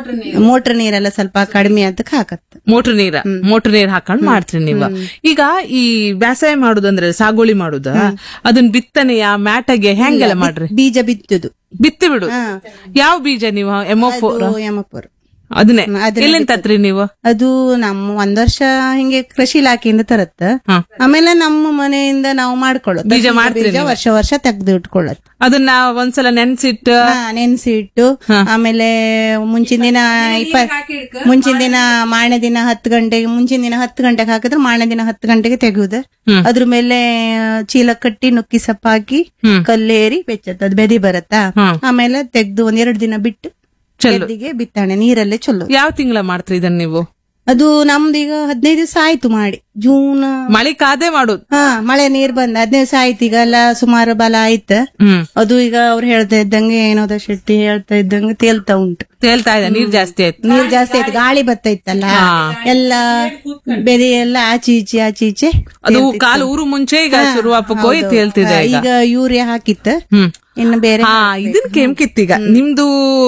ಮೋಟರ್ ನೀರೆಲ್ಲ ಸ್ವಲ್ಪ ಕಡಿಮೆ ಅಂತ ಹಾಕತ್ತೆ ಮೋಟರ್ ನೀರ ಮೋಟರ್ ನೀರ್ ಹಾಕೊಂಡ್ ಮಾಡ್ತೀರಿ ನೀವು ಈಗ ಈ ಬೇಸಾಯ ಮಾಡುದಂದ್ರೆ ಸಾಗುವಳಿ ಮಾಡುದ ಅದನ್ನ ಬಿತ್ತನೆಯ ಮ್ಯಾಟಗೆ ಹೆಂಗೆಲ್ಲ ಮಾಡ್ರಿ ಬೀಜ ಬಿತ್ತುದು ಬಿತ್ತಿ ಬಿಡು ಯಾವ ಬೀಜ ನೀವು ಎಮೋಫೋರ್ ಯಮಪುರ ಅದನ್ನೇ ಅದನ್ನೇ ಎಲ್ಲಿಂದ ತತ್ರಿ ನೀವು ಅದು ನಮ್ಮ ಒಂದ್ ವರ್ಷ ಹಿಂಗೆ ಕೃಷಿ ಇಲಾಖೆಯಿಂದ ತರತ್ತ ಹಾ. ಆಮೇಲೆ ನಮ್ಮ ಮನೆಯಿಂದ ನಾವು ಮಾಡ್ಕೊಳ್ಳೋದು ಬೀಜ ಮಾಡ್ತೀರಿ ಬೀಜ ವರ್ಷ ವರ್ಷ ತೆಗ್ದು ಇಟ್ಕೊಳ್ಳೋದು ಅದನ್ನ ಒಂದ್ಸಲ ನೆನ್ಸಿಟ್ಟು ಹಾ, ನೆನ್ಸಿ ಇಟ್ಟು ಆಮೇಲೆ ಮುಂಚಿನ ದಿನ ಇಪ್ಪ ಮುಂಚಿನ ದಿನ ಮಾರನೇ ದಿನ ಹತ್ತು ಗಂಟೆಗೆ ಮುಂಚಿನ ದಿನ ಹತ್ತು ಗಂಟೆಗೆ ಹಾಕಿದ್ರೆ ಮಾರನೇ ದಿನ ಹತ್ತು ಗಂಟೆಗೆ ತೆಗೆಯುದು ಅದ್ರ ಮೇಲೆ ಚೀಲ ಕಟ್ಟಿ ನುಕ್ಕಿ ಸಪ್ಪ ಹಾಕಿ ಕಲ್ಲೇರಿ ಬೆಚ್ಚತ್ತ ಅದು ಬೆದಿ ಬರತ್ತಾ ಆಮೇಲೆ ತೆಗ್ದು ಒಂದೆರಡು ದಿನ ಬಿಟ್ಟು ಗೆದ್ದಿಗೆ ಬಿತ್ತಾಣೆ ನೀರಲ್ಲೇ ಚೊಲ್ಲು ಯಾವ ತಿಂಗಳ ಮಾಡ್ತೀರಿ ಇದನ್ನ ನೀವು ಅದು ನಮ್ದೀಗ ಹದಿನೈದು ದಿವಸ ಆಯ್ತು ಮಾಡಿ ಜೂನ್ ಮಳಿ ಕಾದೆ ಮಾಡುದು ಹಾ ಮಳೆ ನೀರ್ ಬಂದ ಹದಿನೈದು ದಿವಸ ಆಯ್ತು ಈಗ ಎಲ್ಲ ಸುಮಾರು ಬಲ ಆಯ್ತು ಹ್ಮ್ ಅದು ಈಗ ಅವ್ರು ಹೇಳ್ತಾ ಇದ್ದಂಗೆ ಏನೋದ ಶೆಟ್ಟಿ ಹೇಳ್ತಾ ಇದ್ದಂಗೆ ತೇಲ್ತಾ ಉಂಟು ತೇಲ್ತಾ ಇದೆ ನೀರ್ ಜಾಸ್ತಿ ಆಯ್ತು ನೀರ್ ಜಾಸ್ತಿ ಆಯ್ತು ಗಾಳಿ ಬರ್ತಾ ಇತ್ತಲ್ಲ ಎಲ್ಲ ಬೆದೆ ಎಲ್ಲ ಆಚೆ ಈಚೆ ಆಚೆ ಈಚೆ ಅದು ಕಾಲು ಊರು ಮುಂಚೆ ಈಗ ಶುರುವಾಪಕ್ಕೆ ಹೋಗಿ ತೇಲ್ತಿದೆ ಹಾ, ಈಗ ಈಗ ಯೂರಿಯಾ ಹಾಕಿತ್ತ ಹ್ಮ್ ಇನ್ನು ಬೇರೆ ಹಾ ಇದನ್ ಕೆಂಕಿತ್ತೀಗ ನಿಮ್ದು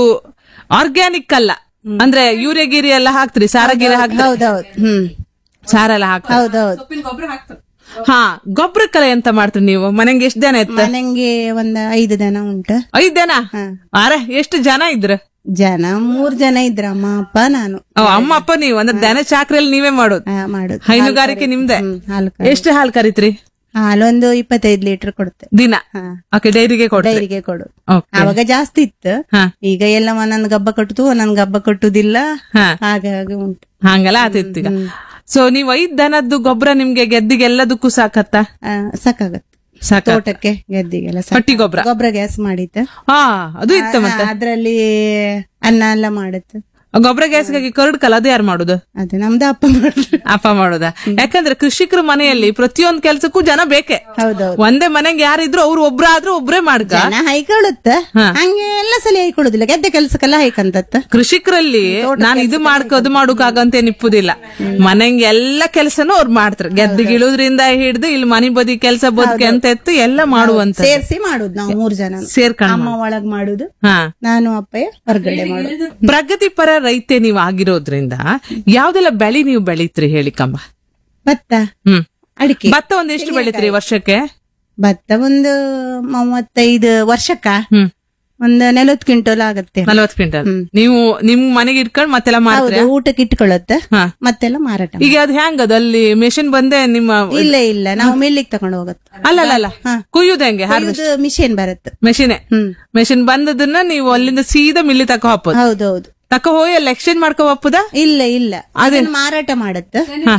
ಆರ್ಗ್ಯಾನಿಕ್ ಅಲ್ಲ ಅಂದ್ರೆ ಯೂರಿಯಾ ಗಿರಿ ಎಲ್ಲ ಹಾಕ್ತಿರಿ ಸಾರ ಗಿರಿ ಹಾಕ್ತಿರಿ ಹೌದೌದು ಹ್ಮ್ ಸಾರ ಎಲ್ಲ ಹಾಕ್ತಿರಿ ಹೌದೌದು ಹಾ ಗೊಬ್ಬರಕ್ಕೆಲ್ಲ ಎಂತ ಮಾಡ್ತೀರಿ ನೀವು ಮನೆಗೆ ಎಷ್ಟ್ ಜನ ಇತ್ತ ಮನೆಗೆ ಒಂದ್ ಐದು ದನ ಉಂಟು ಐದ್ ಜನ ಅರೆ ಎಷ್ಟು ಜನ ಇದ್ರ ಜನ ಮೂರ್ ಜನ ಇದ್ರ ಅಮ್ಮ ಅಪ್ಪ ನಾನು ಅವ್ ಅಮ್ಮ ಅಪ್ಪ ನೀವು ಅಂದ್ರೆ ದನ ಚಾಕ್ರಿಯಲ್ಲಿ ನೀವೇ ಮಾಡೋದು ಆ, ಮಾಡುದು ಹೈನುಗಾರಿಕೆ ನಿಮ್ದೆ ಹ್ಮ್, ಹಾಲು ಕರಿ- ಎಷ್ಟು ಹಾಲು ಕರಿತ್ರಿ ಹಾಲೊಂದು ಇಪ್ಪತ್ತೈದು ಲೀಟರ್ ಕೊಡುತ್ತೆ ದಿನ ಓಕೆ ಡೈರಿಗೆ ಕೊಡ್ರಿ ಡೈರಿಗೆ ಕೊಡು ಓಕೆ ಅವಾಗ ಜಾಸ್ತಿ ಇತ್ತು ಹಾ. ಈಗ ಎಲ್ಲ ಒಂದೊಂದು ಗಬ್ಬ ಕಟ್ಟುದು ಒಂದೊಂದು ಗಬ್ಬ ಕಟ್ಟುದಿಲ್ಲ ಹಾ. ಹಾಗಾಗಿ ಉಂಟು ಹಂಗೆಲ್ಲ ಆತಿತ್ತು ಈಗ ಸೊ ನೀವ್ ಐದ್ ದನದ್ದು ಗೊಬ್ಬರ ನಿಮ್ಗೆ ಗೆದ್ದಿಗೆ ಎಲ್ಲದಕ್ಕೂ ಸಾಕತ್ತ ಆ, ಸಾಕಾಗತ್ತೆ ಸಾಕ ತೋಟಕ್ಕೆ ಗೆದ್ದಿಗೆಲ್ಲ ಸಾಕು. ಹಟ್ಟಿ ಗೊಬ್ಬರ ಗೊಬ್ಬರ ಗ್ಯಾಸ್ ಮಾಡಿತ್ತು ಹಾ ಅದು ಇತ್ತು ಮತ್ತೆ ಅದ್ರಲ್ಲಿ ಅನ್ನ ಎಲ್ಲ ಮಾಡುತ್ತೆ ಗೊಬ್ಬರ ಗ್ಯಾಸ್ಗಾಗಿ ಕರಡ್ ಕಲ ಅದು ಯಾರು ಮಾಡುದು ಅದು ನಮ್ದು ಅಪ್ಪ ಮಾಡಿದ್ರು ಅಪ್ಪ ಮಾಡೋದ ಯಾಕಂದ್ರೆ ಕೃಷಿಕರ ಮನೆಯಲ್ಲಿ ಪ್ರತಿಯೊಂದ್ ಕೆಲ್ಸಕ್ಕೂ ಜನ ಬೇಕೆ ಹೌದೌದು ಒಂದೇ ಮನೆಗೆ ಯಾರಿದ್ರು ಅವ್ರು ಒಬ್ರಾದ್ರೂ ಒಬ್ರೇ ಮಾಡ್ಕ ಜನ ಹೈಕೊಳ್ಳುತ್ತ ಹಂಗೆ ಎಲ್ಲ ಸಲ ಹೈಕೊಳ್ಳುದಿಲ್ಲ ಗೆದ್ದೆ ಕೆಲ್ಸಕ್ಕೆಲ್ಲ ಹೈಕಂತತ್ತ ಕೃಷಿಕರಲ್ಲಿ ನಾನು ಇದು ಮಾಡ್ಕೊ ಅದು ಮಾಡೋಕಾಗಂತ ನಿಪ್ಪುದಿಲ್ಲ ಮನೆಗೆ ಎಲ್ಲ ಕೆಲಸನೂ ಅವ್ರು ಮಾಡ್ತಾರೆ ಗೆದ್ದಿಗಿಳುದ್ರಿಂದ ಹಿಡಿದು ಇಲ್ಲಿ ಮನೆ ಬದಿ ಕೆಲಸ ಬದುಕೆ ಅಂತ ಎತ್ತು ಎಲ್ಲ ಮಾಡುವಂತ ಸೇರ್ಸಿ ಮಾಡುದು ನಾವು ಮೂರ್ ಜನ ಸೇರ್ಕೊಂಡ್ ಅಮ್ಮ ಒಳಗ್ ಮಾಡುದು ಹಾ ನಾನು ಅಪ್ಪಯ್ಯ ಹೊರಗಡೆ ಮಾಡುದು ಪ್ರಗತಿಪರ ರೈತೆ ನೀವು ಆಗಿರೋದ್ರಿಂದ ಯಾವ್ದೆಲ್ಲ ಬೆಳಿ ನೀವು ಬೆಳಿತ್ರಿ ಹೇಳಿ ಕಂಬ ಭತ್ತ ಹ್ಮ್ ಅಡಿಕೆ ಭತ್ತ ಒಂದ್ ಎಷ್ಟು ಬೆಳಿತ್ರಿ ವರ್ಷಕ್ಕೆ ಭತ್ತ ಒಂದು ಮೂವತ್ತೈದು ವರ್ಷಕ್ಕ ಹ್ಮ್ ಒಂದು ನಲವತ್ತು ಕ್ವಿಂಟಲ್ ಆಗತ್ತೆ ನಲವತ್ತು ಕ್ವಿಂಟಲ್ ನೀವು ನಿಮ್ ಮನೆಗೆ ಇಟ್ಕೊಂಡ್ ಮತ್ತೆಲ್ಲ ಮಾರ್ತೀರಿ ಹೌದು ಊಟಕ್ಕೆ ಇಟ್ಕೊಳ್ಳುತ್ತೆ ಹಾ. ಮತ್ತೆಲ್ಲ ಮಾರಾಟ ಮಾಡಿ. ಈಗ ಅದು ಹೆಂಗ್ ಅದು ಅಲ್ಲಿ ಮೆಷಿನ್ ಬಂದೆ ನಿಮ್ಮ ಇಲ್ಲ ಇಲ್ಲ ನಾವು ಮಿಲ್ಲಿಗೆ ತಗೊಂಡು ಹೋಗುತ್ತೆ ಅಲ್ಲ ಅಲ್ಲ ಅಲ್ಲ ಕುಯ್ಯುದು ಹೆಂಗೆ ಇದು ಮಿಷಿನ್ ಬರುತ್ತೆ ಮೆಷಿನೇ ಹ್ಮ್ ಮೆಷಿನ್ ಬಂದದನ್ನ ನೀವು ಅಲ್ಲಿಂದ ಸೀದಾ ಮಿಲ್ಲಿ ತಕ ಹಾಕೋದು ಹೌದೌದು ತಕ ಹೋಗಿ ಅಲ್ಲಿ ಎಕ್ಸ್ಚೇಂಜ್ ಮಾಡ್ಕೋ ಹಾಪುದ ಇಲ್ಲ ಇಲ್ಲ ಅದನ್ನ ಮಾರಾಟ ಮಾಡುತ್ತೆ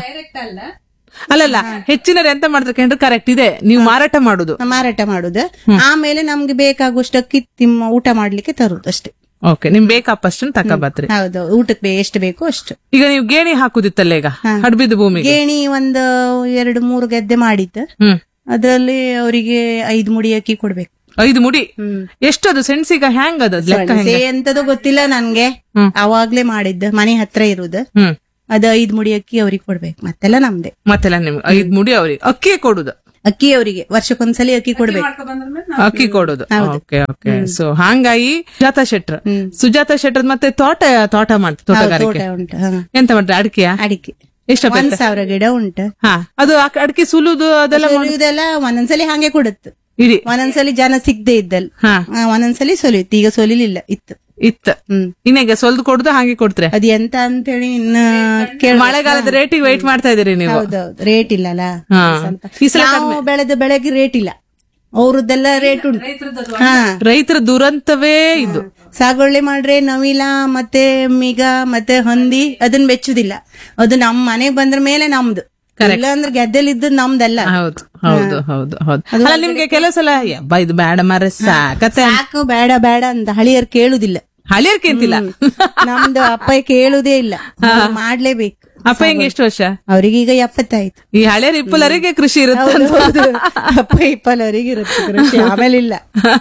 ಅಲ್ಲಲ್ಲ ಹೆಚ್ಚಿನರು ಎಂತ ಮಾಡ್ತಾರೆ ಕೇಂದ್ರ ಕರೆಕ್ಟ್ ಇದೆ ನೀವು ಮಾರಾಟ ಮಾಡುದು ಮಾರಾಟ ಮಾಡುದು ಆಮೇಲೆ ನಮ್ಗೆ ಬೇಕಾಗುವಷ್ಟು ಕಿತ್ತಿ ಮ- ಊಟ ಮಾಡ್ಲಿಕ್ಕೆ ತರುದು ಅಷ್ಟೇ ಓಕೆ ನಿಮ್ ಬೇಕಪ್ಪಷ್ಟನ್ನು ತಕ ಬತ್ರಿ ಹೌದು ಊಟಕ್ಕೆ ಬೇ- ಎಷ್ಟು ಬೇಕು ಅಷ್ಟು ಈಗ ನೀವು ಗೇಣಿ ಹಾಕುದಿತ್ತಲ್ಲ ಈಗ ಹಡ್ಬಿದ್ದು ಭೂಮಿಗೆ ಗೇಣಿ ಒಂದು ಎರಡು ಮೂರು ಗದ್ದೆ ಮಾಡಿದ್ದು ಹ್ಮ್ ಅದ್ರಲ್ಲಿ ಅವರಿಗೆ ಐದು ಮುಡಿ ಅಕ್ಕಿ ಕೊಡ್ಬೇಕು ಐದು ಮುಡಿ ಎಷ್ಟು ಅದು ಸೆಣಸಿಗ ಹ್ಯಾಂಗ್ ಅದು ಲೆಕ್ಕ ಹೆಂಗ ಸೇ ಎಂತದೋ ಗೊತ್ತಿಲ್ಲ ನನ್ಗೆ ಅವಾಗ್ಲೇ ಮಾಡಿದ್ದು ಮನೆ ಹತ್ರ ಇರುದು ಹ್ಮ್ ಅದು ಐದು ಮುಡಿ ಅಕ್ಕಿ ಅವ್ರಿಗೆ ಕೊಡ್ಬೇಕು ಮತ್ತೆಲ್ಲ ನಮ್ದೆ ಮತ್ತೆಲ್ಲ ನಿಮ್ಗೆ ಐದ್ ಮುಡಿ ಅವ್ರಿಗೆ ಅಕ್ಕಿ ಕೊಡುದು ಅಕ್ಕಿ ಅವರಿಗೆ ವರ್ಷಕ್ಕೊಂದ್ಸಲಿ ಅಕ್ಕಿ ಕೊಡ್ಬೇಕು ಅಕ್ಕಿ ಕೊಡುದು ಓಕೆ ಓಕೆ ಸೊ ಹಂಗಾಗಿ ಸುಜಾತ ಶೆಟ್ರ್ ಸುಜಾತ ಶೆಟ್ರ್ ಮತ್ತೆ ತೋಟ ತೋಟ ಮಾಡ್ತಾರೆ ತೋಟಗಾರಿಕೆ ತೋಟ ಉಂಟು ಹಾ. ಎಂತ ಮಾಡ್ತಾರೆ ಅಡಿಕೆಯ ಅಡಿಕೆ ಎಷ್ಟು ಒಂದ್ ಸಾವಿರ ಗಿಡ ಉಂಟು ಹಾ ಅದು ಅಕ್- ಅಡಿಕೆ ಸುಲುದು ಅದೆಲ್ಲ ಮಾಡ್- ಇದೆಲ್ಲ ಒಂದೊಂದ್ಸಲಿ ಹಂಗೆ ಕೊಡುತ್ತೆ ಇಡಿ ಒಂದೊಂದ್ಸಲಿ ಜನ ಸಿಗದೆ ಇದ್ದಲ್ ಹಾ ಆ, ಒಂದೊಂದ್ಸಲಿ ಸೊಲಿಯುತ್ತೆ ಈಗ ಸೊಲಿಲಿಲ್ಲ ಇತ್ತು ಇತ್ತ ಹ್ಮ್ ಇನ್ನೀಗ ಸೊಲ್ದು ಕೊಡುದು ಹಾಗೆ ಕೊಡ್ತಾರೆ ಅದ್ ಎಂತ ಅಂತೇಳಿ ಇನ್ನ ಕೇಳ ಮಳೆಗಾಲದ ರೇಟಿಗೆ ವೈಟ್ ಮಾಡ್ತಾ ಇದೀರಿ ನೀವು ಹೌದೌದು ರೇಟ್ ಇಲ್ಲಲ್ಲ ಹಾ ಈ ಸಲ ನಾವು ಬೆಳೆದ ಬೆಳೆಗೆ ರೇಟ್ ಇಲ್ಲ ಅವ್ರದ್ದೆಲ್ಲ ರೇಟ್ ಉಂಟು ಹಾ ರೈತರ ದುರಂತವೇ ಇದು ಸಾಗುವಳಿ ಮಾಡ್ರೆ ನವಿಲ ಮತ್ತೆ ಮಿಗ ಮತ್ತೆ ಹೊಂದಿ ಅದನ್ನ ಬೆಚ್ಚುದಿಲ್ಲ ಅದು ನಮ್ ಮನೆಗ್ ಬಂದ್ರ ಮೇಲೆ ನಮ್ದು ಇಲ್ಲ ಅಂದ್ರೆ ಗೆದ್ದೆಲ್ ಇದ್ದು ನಮ್ದಲ್ಲ ಹೌದು ಹೌದು ಹೌದು ಹೌದು ಅಲ್ಲ ನಿಮ್ಗೆ ಕೆಲವು ಸಲ ಯಬ್ಬಾ ಇದು ಬೇಡ ಮರ ಸಾಕತ್ತೆ ಸಾಕು ಬೇಡ ಬೇಡ ಅಂತ ಹಳಿಯರ್ ಕೇಳುದಿಲ್ಲ ಹಳಿಯರ್ ಕೇಂತಿಲ್ಲ ನಮ್ದು ಅಪ್ಪ ಕೇಳುದೇ ಇಲ್ಲ ಅವ್ರು ಮಾಡ್ಲೇಬೇಕು ಅಪ್ಪ ಹೆಂಗೆ ಎಷ್ಟು ವರ್ಷ ಅವ್ರಿಗೆ ಈಗ ಎಪ್ಪತ್ತಾಯ್ತು ಈ ಹಳೆಯರ್ ಇಪ್ಪಲರಿಗೆ ಕೃಷಿ ಇರುತ್ತೆ ಹೌದು, ಹೌದು. ಅಪ್ಪ ಇಪ್ಪಲವರಿಗೆ ಇರುತ್ತೆ ಕೃಷಿ ಆಮೇಲೆ ಇಲ್ಲ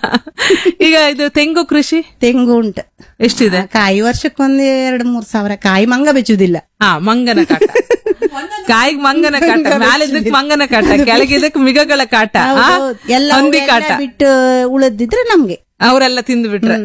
ಈಗ ಇದು ತೆಂಗು ಕೃಷಿ ತೆಂಗು ಉಂಟು ಎಷ್ಟಿದೆ ಕಾಯಿ ವರ್ಷಕ್ಕೊಂದ್ ಎರಡ್ ಮೂರ್ ಸಾವಿರ ಕಾಯಿ ಮಂಗ ಬೆಚ್ಚುದಿಲ್ಲ ಹಾ ಮಂಗನ ಕಾಟ ಕಾಯಿಗ್ ಮಂಗನ ಕಾಟ ಮ್ಯಾಲಿದ್ದಕ್ ಮಂಗನ ಕಾಟ ಕೆಳಗಿದ್ದಕ್ ಮಿಗಗಳ ಕಾಟ ಆ? ಹೌದು, ಎಲ್ಲ ಹಂದಿ ಅವೆಲ್ಲ ಕಾಟ ಬಿಟ್ಟು ಉಳಿದಿದ್ರೆ ನಮ್ಗೆ ಅವರೆಲ್ಲ ತಿಂದು ಬಿಟ್ರೆ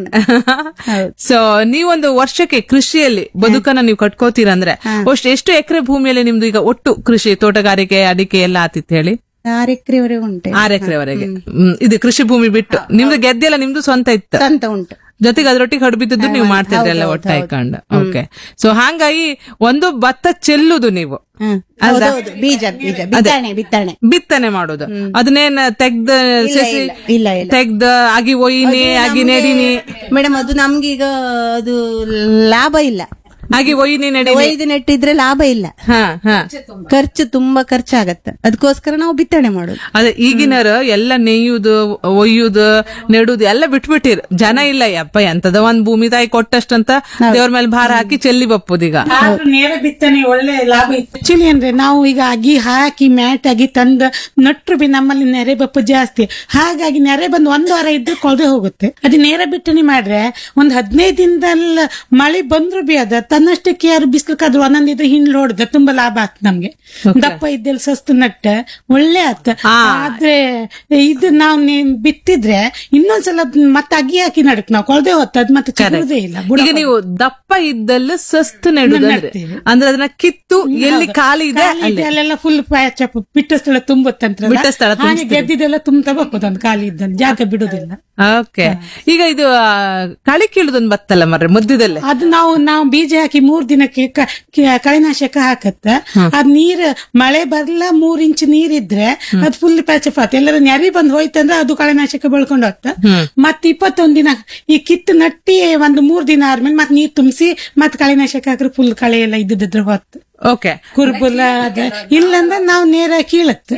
ಸೊ ನೀವೊಂದು ವರ್ಷಕ್ಕೆ ಕೃಷಿಯಲ್ಲಿ ಬದುಕನ್ನ ನೀವು ಕಟ್ಕೋತೀರಂದ್ರೆ ಅಷ್ಟು ಎಷ್ಟು ಎಕರೆ ಭೂಮಿಯಲ್ಲಿ ನಿಮ್ದು ಈಗ ಒಟ್ಟು ಕೃಷಿ ತೋಟಗಾರಿಕೆ ಅಡಿಕೆ ಎಲ್ಲ ಆತಿತ್ತು ಹೇಳಿ ಆರು ಎಕರೆವರೆಗೆ ಉಂಟು ಆರು ಎಕರೆವರೆಗೆ ಇದು ಕೃಷಿ ಭೂಮಿ ಬಿಟ್ಟು ನಿಮ್ದು ಗೆದ್ದೆ ಎಲ್ಲ ನಿಮ್ದು ಸ್ವಂತ ಇತ್ತು ಸ್ವಂತ ಉಂಟು ಜೊತೆಗೆ ಅದ್ರೊಟ್ಟಿಗೆ ಹಡ್ಬಿದ್ದದ್ದು ನೀವು ಮಾಡ್ತಿದ್ರಿ ಎಲ್ಲ ಒಟ್ಟಾಯ್ಕೊಂಡು ಓಕೆ ಸೊ ಹಾಗಾಗಿ ಒಂದು ಭತ್ತ ಚೆಲ್ಲುದು ನೀವು ಹ್ಮ್. ಹೌದೌದು ಬೀಜ ಬೀಜ ಬಿತ್ತನೆ ಬಿತ್ತನೆ ಬಿತ್ತನೆ ಮಾಡೋದು ಅದನ್ನೇನ್ ತೆಗ್ದ ಸಸಿ ಇಲ್ಲ, ಇಲ್ಲ ಇಲ್ಲ ತೆಗ್ದ ಆಗಿ ಒಯ್ನಿ ಆಗಿ ನೆಡಿನಿ ಮೇಡಮ್ ಅದು ನಮ್ಗೀಗ ಅದು ಲಾಭ ಇಲ್ಲ ಆಗಿ ಒಯ್ನಿ ನೆಡಿ ಒಯ್ದು ನೆಟ್ಟಿದ್ರೆ ಲಾಭ ಇಲ್ಲ ಹಾ ಹಾ ಖರ್ಚು ತುಂಬಾ ಖರ್ಚಾಗತ್ತೆ ಅದಕ್ಕೋಸ್ಕರ ನಾವು ಬಿತ್ತನೆ ಮಾಡೋದು ಅದೇ ಈಗಿನರು ಎಲ್ಲ ನೇಯುದು ಒಯ್ಯುದು ನೆಡುದು ಎಲ್ಲ ಬಿಟ್ಬಿಟ್ಟಿರ್ ಜನ ಇಲ್ಲ ಯಪ್ಪ ಎಂತದ ಒಂದ್ ಭೂಮಿ ತಾಯಿ ಕೊಟ್ಟಷ್ಟಂತ ದೇವ್ರ ಮೇಲೆ ಭಾರ ಹಾಕಿ ಚೆಲ್ಲಿ ಬಪ್ಪುದೀಗ ಆದ್ರೂ ನೇರ ಬಿತ್ತನೆ ಒಳ್ಳೆ ಲಾಭ ಇತ್ತು ಆಕ್ಚುಲಿ ಅಂದ್ರೆ ನಾವು ಈಗ ಅಗಿ ಹಾಕಿ ಮ್ಯಾಟ್ ಆಗಿ ತಂದು ನಟ್ರು ಬಿ ನಮ್ಮಲ್ಲಿ ನೆರೆ ಬಪ್ಪು ಜಾಸ್ತಿ ಹಾಗಾಗಿ ನೆರೆ ಬಂದು ಒಂದು ವಾರ ಇದ್ರೆ ಕೊಳದೆ ಹೋಗುತ್ತೆ ಅದು ನೇರ ಬಿತ್ತನೆ ಮಾಡ್ರೆ ಒಂದ್ ಹದಿನೈದು ದಿನದಲ್ಲ ಮಳೆ ಬಂದ್ರು ಬಿ ಅದ ತನ್ನಷ್ಟಕ್ಕೆ ಯಾರು ಬಿಸಿಲಕ್ಕಾದ್ರು ಒಂದೊಂದಿದ್ರೆ ಹಿಂಡ್ ಹೊಡ್ದ ತುಂಬಾ ಲಾಭ ಆತ್ ನಮ್ಗೆ ದಪ್ಪ ಇದ್ದೆಲ್ಲ ಸಸ್ತು ನಟ್ಟ ಒಳ್ಳೆ ಆತ್ ಆದ್ರೆ ಇದು ನಾವು ನೀನ್ ಬಿತ್ತಿದ್ರೆ ಇನ್ನೊಂದ್ಸಲ ಮತ್ತೆ ಅಗಿ ಹಾಕಿ ನಡಕ್ ನಾವು ಕೊಳದೆ ಹೊತ್ತದ್ ಮತ್ತೆ ಚಿಗುರುದೇ ಇಲ್ಲ ಬುಡ ಈಗ ನೀವು ದಪ್ಪ ಇದ್ದಲ್ಲ ಸಸ್ತು ನೆಡುದು ಅಂದ್ರೆ ನೆಡ್ತೀವಿ. ಅಂದ್ರೆ ಅದನ್ನ ಕಿತ್ತು ಎಲ್ಲಿ ಖಾಲಿ ಇದೆ ಖಾಲಿ ಅಲ್ಲಿ ಇದೆ, ಅಲ್ಲೆಲ್ಲ ಫುಲ್ ಪ್ಯಾಚಪ್ ಬಿಟ್ಟ ಸ್ಥಳ ತುಂಬುತ್ತಂತ್ರ ಬಿಟ್ಟ ಸ್ಥಳ ಹಾಗೆ ಗೆದ್ದಿದ್ದೆಲ್ಲ ತುಂಬ್ತಾ ಹೋಗ್ಬೋದು ಒಂದು ಖಾಲಿ ಇದ್ದಲ್ಲಿ ಜಾಗ ಬಿಡುದಿಲ್ಲ ಓಕೆ ಈಗ ಇದು ಆ, ಕಳೆ ಕೀಳುದೊಂದು ಬತ್ತಲ್ಲ ಮರ್ರೆ ಮಧ್ಯದಲ್ಲೇ ಅದು ನಾವು ನಾವು ಬೀಜ ಹಾಕಿ ಮೂರ್ ದಿನಕ್ಕೆ ಕ- ಕ- ಕಳೆನಾಶಕ ಹಾಕತ್ತ ಅದ್ ನೀರ್ ಮಳೆ ಬರ್ಲ ಮೂರ್ ಇಂಚ್ ನೀರಿದ್ರೆ ಅದ್ ಫುಲ್ ಪ್ಯಾಚಪ್ ಆತ ಎಲ್ಲರೂ ನೆರಿ ಬಂದ್ ಹೋಯ್ತಂದ್ರೆ ಅದು ಕಳೆನಾಶಕ ಬೆಳ್ಕೊಂಡು ಹೋಗ್ತ ಮತ್ ಇಪ್ಪತ್ತೊಂದ್ ದಿನ ಈ ಕಿತ್ತು ನಟ್ಟಿ ಒಂದು ಮೂರ್ ದಿನ ಆದ್ಮೇಲೆ ಮತ್ ನೀರ್ ತುಂಬಿಸಿ ಮತ್ ಕಳೆನಾಶಕ ಹಾಕ್ರೆ ಫುಲ್ ಕಳೆ ಎಲ್ಲ ಇದ್ದಿದ್ರೆ ಹೊತ್ತು ಓಕೆ ಕುರ್ಬುಲ ಅದ ಇಲ್ಲಂದ್ರೆ ನಾವು ನೇರ ಕೀಳತ್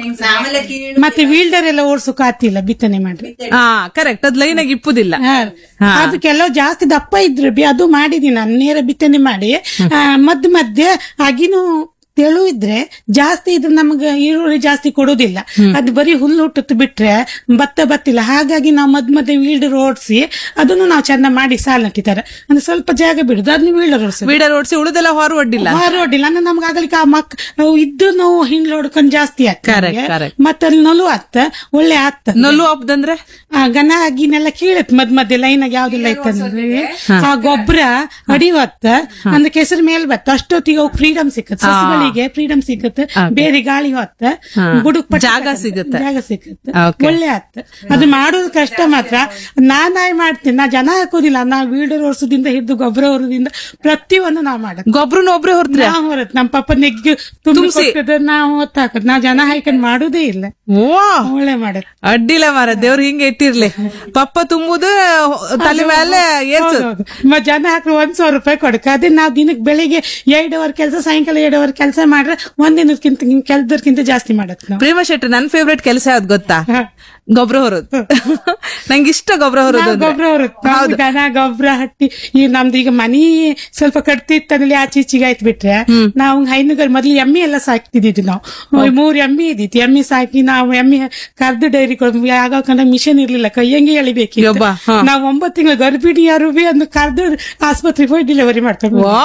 ಮತ್ತೆ ವೀಲ್ಡರ್ ಎಲ್ಲ ಓಡ್ಸೋಕ್ ಆತಿಲ್ಲ ಬಿತ್ತನೆ ಮಾಡ್ರಿ ಹಾ ಕರೆಕ್ಟ್ ಅದ್ ಲೈನ್ ಆಗಿ ಇಪ್ಪುದಿಲ್ಲ ಹಾ. ಅದು ಕೆಲವು ಜಾಸ್ತಿ ದಪ್ಪ ಇದ್ರು ಬಿ ಅದು ಮಾಡಿದೀನಿ ನಾನು ನೇರ ಬಿತ್ತನೆ ಮಾಡಿ ಆ, ಮಧ್ಯ ಮಧ್ಯೆ ಅಗಿನೂ ತೆಳು ಇದ್ರೆ ಜಾಸ್ತಿ ಇದ್ರೆ ನಮ್ಗೆ ಈರುಳ್ಳಿ ಜಾಸ್ತಿ ಕೊಡೋದಿಲ್ಲ ಅದು ಬರೀ ಹುಲ್ಲು ಹುಟ್ಟುತ್ತು ಬಿಟ್ರೆ ಭತ್ತ ಬತ್ತಿಲ್ಲ ಹಾಗಾಗಿ ನಾವು ಮದ್ ಮಧ್ಯೆ ವೀಲ್ಡರ್ ಓಡಿಸಿ ಅದನ್ನು ನಾವು ಚೆಂದ ಮಾಡಿ ಸಾಲ್ ನಟ್ಟಿದ್ದಾರೆ ಅಂದ್ರೆ ಸ್ವಲ್ಪ ಜಾಗ ಬಿಡುದು ಅದನ್ನ ವೀಲ್ಡರ್ ಓಡಿಸಿ ವೀಡರ್ ಓಡಿಸಿ ಉಳಿದೆಲ್ಲ ಹೊರವಡ್ಡಿಲ್ಲ ಹೊರಡಿಲ್ಲ ಅಂದ್ರೆ ನಮ್ಗೆ ಆಗಲಿಕ್ಕೆ ಆ ಮಕ್ ಅವು ಇದ್ದು ನಾವು ಹಿಂಡ್ಲು ಹೊಡ್ಕೊಂಡ್ ಜಾಸ್ತಿ Correct, ಆಗ್ತದೆ correct. ಮತ್ತೆ ಅಲ್ಲಿ ನಲು ಆತ್ತ ಒಳ್ಳೆ ಆತ್ತ ನಲ್ಲು ಹಬ್ಬದಂದ್ರೆ ಆ ಗನ ಆಗಿನೆಲ್ಲ ಕೀಳತ್ ಮದ್ ಮಧ್ಯೆ ಲೈನ್ ಆಗಿ ಯಾವ್ದೆಲ್ಲ ಇತ್ತಂದ್ರೆ ಆ ಗೊಬ್ಬರ ಅಡಿವತ್ತ ಅಂದ್ರೆ ಕೆಸರು ಮೇಲ್ ಬತ್ತ ಅಷ್ಟೊತ್ತಿಗೆ ಅವು ಫ್ರೀಡಮ್ ಸಿಕ್ಕತ್ ಸಸ್ಯಗಳಿಗೆ ಫ್ರೀಡಮ್ ಸಿಕ್ಕತ್ ಬೇರೆ ಗಾಳಿ ಹೊತ್ತ ಬುಡುಕ್ ಪಟ್ಟ ಜಾಗ ತಕತ್- ಸಿಗತ್ತೆ. ಜಾಗ ಸಿಕ್ಕತ್ Okay. ಒಳ್ಳೆ ಆತ್ ಅದು ಮಾಡೋದು ಕಷ್ಟ ಮಾತ್ರ ನಾನಾಯ್ ಮಾಡ್ತೀನಿ ನಾ ಜನ ಹಾಕೋದಿಲ್ಲ ನಾ ವೀಡರ್ ವರ್ಷದಿಂದ ಹಿಡಿದು ಗೊಬ್ಬರ ಹೊರದಿಂದ ಪ್ರತಿಯೊಂದು ನಾವ್ ಮಾಡತ್ ಗೊಬ್ರನ ಒಬ್ರೇ ಹೊರ್ತ್ರಿ ನಾವ್ ಹೊರತ್ ನಮ್ಮ ಪಪ್ಪ ನೆಗ್ಗಿ ತುಂಬಿ ನಾವು ಹೊತ್ತ ಹಾಕತ್ ನಾವ್ ಜನ ಹಾಕೊಂಡ್ ಮಾಡುದೇ ಇಲ್ಲ ವಾ ಒಳ್ಳೆ ಮಾಡತ್ ಅಡ್ಡಿಲ್ಲ ಮಾರ ದೇವ್ರು ಹಿಂಗೆ ಇಟ್ಟಿರ್ಲಿ ಪಪ್ಪ ತುಂಬುದು ತಲೆ ಮೇಲೆ ಏರ್ಸೋದು ಹೌದೌದು. ಮ- ಜನ ಹಾಕಿ ಒಂದ್ ಸಾವಿರ ರೂಪಾಯಿ ಕೊಡಕ ಅದೇ ನಾವ್ ದಿನಕ್ಕೆ ಬೆಳಿಗ್ಗೆ ಎರಡು ಅವರ್ ಕೆಲಸ ಸಾಯಂಕಾಲ ಎರಡು ಅವರ್ ಕೆಲಸ ಮಾಡ್ರೆ ಒಂದಿನಕ್ಕಿಂತ ಕೆಲ್ದರ್ಕಿಂತ ಜಾಸ್ತಿ ಮಾಡತ್ ನಾವು ಪ್ರೇಮ ಶೆಟ್ಟಿ ನನ್ ಫೇವ್ರೆಟ್ ಕೆಲಸ ಯಾವ್ದು ಗೊತ್ತಾ ಹ. ಗೊಬ್ಬರ ಹೊರೋದು ನಂಗೆ ಇಷ್ಟ ಗೊಬ್ಬರ ಹೊರೋದು ನಾವ್ ಅಂದ್ರೆ. ಗೊಬ್ಬರ ಹೊರತ್ ದನ ಗೊಬ್ಬರ ಹಟ್ಟಿ ಈ ನಮ್ದು ಈಗ ಮನಿ ಸ್ವಲ್ಪ ಕಟ್ತಿತ್ತಂದ್ರೆ ಆಚೆ ಈಚೆಗೆ ಆಯ್ತು ಬಿಟ್ರೆ ನಾವು ಹೈನುಗಳು ಮೊದ್ಲು ಎಮ್ಮೆ ಎಲ್ಲ ಸಾಕ್ತಿದ್ವಿ ನಾವು ಮೂರ್ ಎಮ್ಮೆ ಇದ್ದಿತ್ತು ಎಮ್ಮೆ ಸಾಕಿ ನಾವು ಎಮ್ಮೆ ಕರ್ದು ಡೈರಿ ಆಗ ಮಿಷನ್ ಇರ್ಲಿಲ್ಲ ಕೈಯಂಗೆ ಎಳಿಬೇಕಿತ್ತು ಯಬ್ಬಾ, ಹ. ನಾವು ಒಂಬತ್ತು ತಿಂಗಳು ಗರ್ಭಿಣಿಯರು ಬಿ ಒಂದು ಕರ್ದು ಆಸ್ಪತ್ರೆಗೆ ಹೋಗಿ ಡೆಲಿವರಿ ಮಾಡ್ಕೊಂಡು ವಾ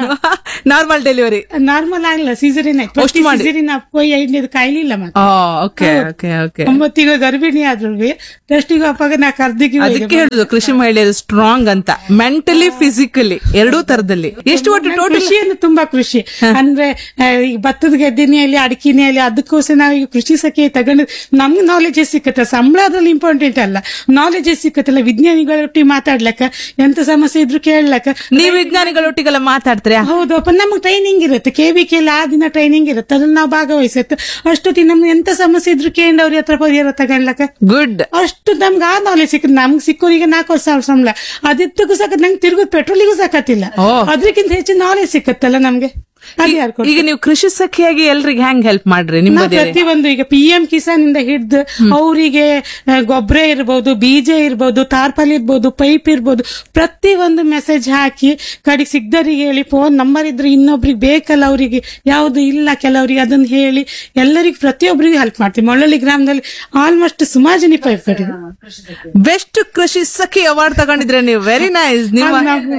ನಾರ್ಮಲ್ ಡೆಲಿವರಿ ನಾರ್ಮಲ್ ಆಗಿಲ್ಲ ಸೀಸರಿನ್ ಆಯ್ತು ಅಷ್ಟು ಮಾಡಿ. ಸೀಸರಿನ್ ಅಪ್ಪೋಯ್ ಐದನೇದು ಕಾಯಿಲಿಲ್ಲ ಮತ್ತೆ ಓಕೆ ಓಕೆ ಓಕೆ ಒಂಬತ್ತು ತಿಂಗಳು ಗರ್ಭಿಣಿ ಆದ್ರು ಟೆಸ್ಟಿಗೆ ಅಪ್ಪಾಗ ನಾ ಕರ್ದಿಗೆ ಅದಕ್ಕೆ ಹೇಳುದು ಕೃಷಿ ಮಹಿಳೆಯರು ಸ್ಟ್ರಾಂಗ್ ಅಂತ ಮೆಂಟಲಿ ಫಿಸಿಕಲಿ ಎರಡೂ ತರದಲ್ಲಿ ಎಷ್ಟು ಒಟ್ಟು ಟೋಟಲ್ ಕೃಷಿ ಅಂದ್ರೆ ತುಂಬಾ ಕೃಷಿ ಅಂದ್ರೆ ಆ, ಈಗ ಭತ್ತದ ಗದ್ದೆನೇ ಅಲ್ಲಿ ಅಡಿಕೆನೇ ಅಲ್ಲಿ ಅದಕ್ಕೋಸ್ಕರ ನಾವು ಈಗ ಕೃಷಿ ಸಖಿ ತಗೊಂಡು ನಮ್ಗೆ ನಾಲೆಜ್ ಸಿಕ್ಕತ್ತೆ ಸಂಬಳ ಅದ್ರಲ್ಲಿ ಇಂಪಾರ್ಟೆಂಟ್ ಅಲ್ಲ ನಾಲೆಜ್ ಸಿಕ್ಕತ್ತಲ್ಲ ವಿಜ್ಞಾನಿಗಳೊಟ್ಟಿಗೆ ಮಾತಾಡ್ಲಕ್ಕ ಎಂತ ಸಮಸ್ಯೆ ಇದ್ರು ಕೇಳಲಕ್ಕ ನೀವು ವಿಜ್ಞಾನಿಗಳೊಟ್ಟಿಗೆಲ್ಲ ಮಾತಾಡ್ತೀರಾ ಹೌದಪ್ಪ ನಮ್ಗೆ ಟ್ರೈನಿಂಗ್ ಇರುತ್ತೆ ಕೆ ವಿ ಕೆ ಆ ದಿನ ಟ್ರೈನಿಂಗ್ ಇರುತ್ತೆ ಅದ್ರಲ್ಲಿ ನಾವು ಭಾಗವಹಿಸುತ್ತೆ ಅಷ್ಟೊತ್ತಿಗೆ ನಮ್ಗೆ ಎಂತ ಸಮಸ್ಯೆ ಇದ್ರು ಕೇಂದ್ರ ಅವ್ರ ಹತ್ರ ಪರಿಹಾರ ತಗೊಳ್ಲಕ್ಕ ಗುಡ್ ಅಷ್ಟು ನಮ್ಗೆ ಆ ನಾಲೆಜ್ ಸಿಕ್ಕ ನಮ್ಗೆ ಸಿಕ್ಕೋರಿಗೆ ನಾಲ್ಕು ಸಾವಿರ ಸಂಬಳ ಅದಿತ್ತಗೂ ಸಾಕ ನಂಗೆ ತಿರುಗುದು ಪೆಟ್ರೋಲಿಗೂ ಸಾಕತ್ತಿಲ್ಲ ಅದಕ್ಕಿಂತ ಹೆಚ್ಚು ನಾಲೆಜ್ ಸಿಕ್ಕತ್ತಲ್ಲ ನಮ್ಗೆ ಅದು ಯಾರು ಕೊಡ್ತಾರೆ? ಈಗ ನೀವು ಕೃಷಿ ಸಖಿಯಾಗಿ ಎಲ್ರಿಗೆ ಹೆಂಗ್ ಹೆಲ್ಪ್ ಮಾಡ್ರಿ ನಿಮ್ಮ ನಾವು ಪ್ರತಿಯೊಂದು ಈಗ ಪಿ ಎಂ ಕಿಸಾನ್ ಇಂದ ಹಿಡ್ದು ಅವರಿಗೆ ಗೊಬ್ಬರ ಇರ್ಬೋದು ಬೀಜ ಇರ್ಬೋದು ತಾರ್ಪಲ್ ಇರ್ಬೋದು ಪೈಪ್ ಇರ್ಬೋದು ಪ್ರತಿ ಒಂದು ಮೆಸೇಜ್ ಹಾಕಿ ಕಡೆಗೆ ಸಿಗ್ದರಿಗೆ ಹೇಳಿ ಫೋನ್ ನಂಬರ್ ಇದ್ರೆ ಇನ್ನೊಬ್ರಿಗೆ ಬೇಕಲ್ಲ ಅವರಿಗೆ ಯಾವುದು ಇಲ್ಲ ಕೆಲವರಿಗೆ ಅದನ್ನ ಹೇಳಿ ಎಲ್ಲರಿಗೂ ಪ್ರತಿಯೊಬ್ಬರಿಗೂ ಹೆಲ್ಪ್ ಮಾಡ್ತೀವಿ ಮೊಳ್ಳಳ್ಳಿ ಗ್ರಾಮದಲ್ಲಿ ಆಲ್ಮೋಸ್ಟ್ ಸುಮಾರು ಜನ ಪೈಪ್ ಕಟ್ಟಿದ್ರು ಬೆಸ್ಟ್ ಕೃಷಿ ಸಖಿ ಅವಾರ್ಡ್ ತಗೊಂಡಿದ್ರೆ ನೀವು ವೆರಿ ನೈಸ್ ನಿಮ್ಮ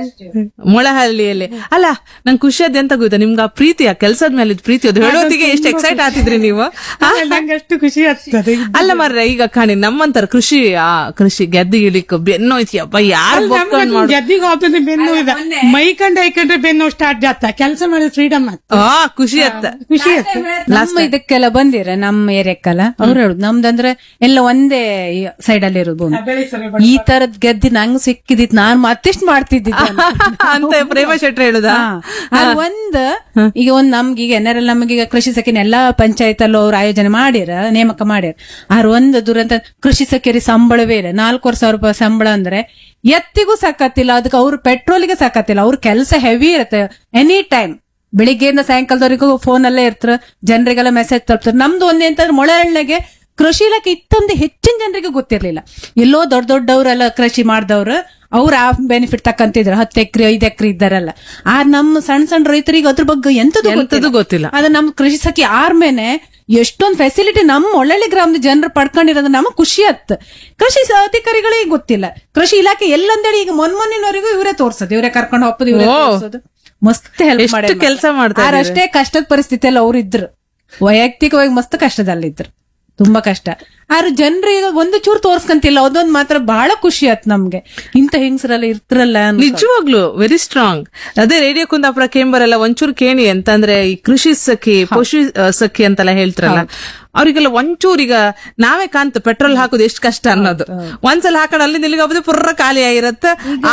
ಮೊಳಹಳ್ಳಿಯಲ್ಲಿ ಅಲ್ಲ ನಂಗೆ ಖುಷಿ ಅದ ಎಂತ ಗೊತ್ತಾ ನಿಮ್ಗೆ ಆ ಪ್ರೀತಿ ಆ ಕೆಲಸದ ಮೇಲೆ ಇದ್ ಪ್ರೀತಿ ಅದು ಹೇಳೋದಿಗೆ ಎಷ್ಟು ಎಕ್ಸೈಟ್ ಆಗ್ತಿದ್ರಿ ನೀವು ಆ? ನಂಗೆ ಅಷ್ಟು ಖುಷಿ ಆಗ್ತದೆ ಅಲ್ಲ ಮರ್ರೆ ಈಗ ಕಾಣಿ ನಮ್ಮಂತರ ಕೃಷಿ ಆ ಕೃಷಿ ಗೆದ್ದಿಗಿಲಿಕ್ಕೆ ಬೆನ್ನೋಯ್ತಿಯಪ್ಪ ಯಾರು ಬೊಕ್ಕೊಂಡ್ ಮಾಡು ಗೆದ್ದಿಗೆ ಹೋಗ್ತದೆ ಬೆನ್ನು ಇದೆ ಮೈಕಂಡ್ ಐಕಂಡ್ರೆ ಬೆನ್ನು ಸ್ಟಾರ್ಟ್ ಜಾತ ಕೆಲಸ ಮಾಡಿದ್ರೆ ಫ್ರೀಡಮ್ ಆಗ್ತದೆ ಆ ಖುಷಿ ಅತ್ತ ಖುಷಿ ಆಗ್ತದೆ ನಮ್ಮ ಇದಕ್ಕೆಲ್ಲ ಬಂದಿರ ನಮ್ಮ ಏರಿಯಕ್ಕೆಲ್ಲ ಅವ್ರು ಹೇಳುದು ನಮ್ದಂದ್ರೆ ಎಲ್ಲ ಒಂದೇ ಸೈಡ್ ಅಲ್ಲಿ ಇರೋದು ಭೂಮಿ ಈ ತರದ್ ಗೆದ್ದಿ ನಂಗ್ ಸಿಕ್ಕಿದಿತ್ ನಾನ್ ಮತ್ತಿಷ್ಟು ಮಾಡ್ತಿದ್ದಿದ್ದೆ ಅಂತ ಪ್ರೇಮ ಶೆಟ್ರು ಹೇಳುದಾ ಅದು ಒಂದ್ ಈಗ ಒಂದ್ ನಮ್ಗೆ ಈಗ ಎನ್ಆರ್ಎಲ್ ನಮ್ಗೆ ಈಗ ಕೃಷಿ ಸಖಿನ ಎಲ್ಲಾ ಪಂಚಾಯತ್ ಅಲ್ಲೂ ಅವ್ರು ಆಯೋಜನೆ ಮಾಡಿರ ನೇಮಕ ಮಾಡ್ಯಾರ ಆರ್ ಒಂದು ದುರಂತ ಕೃಷಿ ಸಖಿಯರಿ ಸಂಬಳವೇ ಇಲ್ಲ ನಾಲ್ಕೂವರೆ ಸಾವಿರ ರೂಪಾಯಿ ಸಂಬಳ ಅಂದ್ರೆ ಎತ್ತಿಗೂ ಸಾಕತ್ತಿಲ್ಲ ಅದಕ್ಕೆ ಅವ್ರು ಪೆಟ್ರೋಲಿಗೆ ಸಾಕತ್ತಿಲ್ಲ ಅವ್ರ ಕೆಲಸ ಹೆವಿ ಇರುತ್ತೆ ಎನಿ ಟೈಮ್ ಬೆಳಿಗ್ಗೆಯಿಂದ ಸಾಯಂಕಾಲದವರೆಗೂ ಫೋನ್ ಅಲ್ಲೇ ಇರ್ತಾರ ಜನರಿಗೆಲ್ಲ ಮೆಸೇಜ್ ತಲುಪ್ತಾರೆ ನಮ್ದು ಒಂದೇ ಅಂತಂದ್ರೆ ಮೊಳಹಳ್ಳಿಗೆ ಕೃಷಿ ಇಲಾಖೆ ಇತ್ತೊಂದು ಹೆಚ್ಚಿನ ಜನರಿಗೆ ಗೊತ್ತಿರ್ಲಿಲ್ಲ ಎಲ್ಲೋ ದೊಡ್ಡ ದೊಡ್ಡವರೆಲ್ಲ ಕೃಷಿ ಮಾಡ್ದವ್ರು ಅವ್ರ ಆ ಬೆನಿಫಿಟ್ ತಕ್ಕಂತಿದ್ರು ಹತ್ತು ಎಕರೆ ಐದು ಎಕರೆ ಇದ್ದಾರಲ್ಲ ಆ ನಮ್ಮ ಸಣ್ಣ ಸಣ್ಣ ರೈತರಿಗೆ ಅದ್ರ ಬಗ್ಗೆ ಎಂತದ್ದು ಎಂತದೂ ಗೊತ್ತಿಲ್ಲ. ಅದ ನಮ್ ಕೃಷಿ ಸಖಿ ಆರ್ಮೇನೆ ಎಷ್ಟೊಂದ್ ಫೆಸಿಲಿಟಿ ನಮ್ಮ ಒಳ್ಳೊಳ್ಳೆ ಗ್ರಾಮದ ಜನರು ಪಡ್ಕೊಂಡಿರೋದು ನಮಗ್ ಖುಷಿ ಆತ್ ಕೃಷಿ ಸ- ಅಧಿಕಾರಿಗಳಿಗೆ ಗೊತ್ತಿಲ್ಲ ಕೃಷಿ ಇಲಾಖೆ ಎಲ್ಲಂದೇಳಿ ಈಗ ಮೊನ್ಮೊನ್ನಿನವರೆಗೂ ಇವರೇ ತೋರ್ಸೋದು ಇವರೇ ಕರ್ಕೊಂಡು ಹೋಗ್ಬೋದು ಇವರೇ ತೋರ್ಸೋದು ಮಸ್ತ್ ಹೆಲ್ಪ್ ಎಷ್ಟು ಮಾಡಿ ಕೆಲ್ಸ ಮಾಡ್ತಾ ಇದ್ದಾರೆ. ಅಷ್ಟೇ ಕಷ್ಟದ ಪರಿಸ್ಥಿತಿಯಲ್ಲಿ ಅವ್ರು ಇದ್ರು ವೈಯಕ್ತಿಕವಾಗಿ ಮಸ್ತ್ ಕಷ್ಟದಲ್ಲಿದ್ರು ತುಂಬಾ ಕಷ್ಟ ಆದ್ರೆ ಜನರಿಗೆ ಒಂದು ಚೂರು ತೋರ್ಸ್ಕಂತಿಲ್ಲ ಅದೊಂದ್ ಮಾತ್ರ ಬಹಳ ಖುಷಿ ಆತ್ ನಮ್ಗೆ ಇಂತ ಹೆಂಗಸರೆಲ್ಲ ಇರ್ತಿರಲ್ಲ ಅನ್ಕೊಂಡು. ನಿಜವಾಗ್ಲು ವೆರಿ ಸ್ಟ್ರಾಂಗ್ ಅದೇ ರೇಡಿಯೋ ಕುಂದಾಪುರ ಕೇಂಬರೆಲ್ಲ ಒಂಚೂರು ಕೇಳಿ ಅಂತಂದ್ರೆ ಈ ಕೃಷಿ ಸಖಿ ಪಶು ಆ, ಸಖಿ ಅಂತೆಲ್ಲ ಹೇಳ್ತಾರಲ್ಲ ಅವ್ರಿಗೆಲ್ಲ ಒಂಚೂರು ಈಗ ನಾವೇ ಕಾಂತ ಪೆಟ್ರೋಲ್ ಹಾಕೋದು ಎಷ್ಟು ಕಷ್ಟ ಅನ್ನೋದು ಒಂದ್ಸಲ ಹಾಕೊಂಡು ಅಲ್ಲಿ ನಿಲ್ಲಿಗೆ ಹೋಗೋದು ಪುರ್ರ ಖಾಲಿ ಆಗಿರತ್ತೆ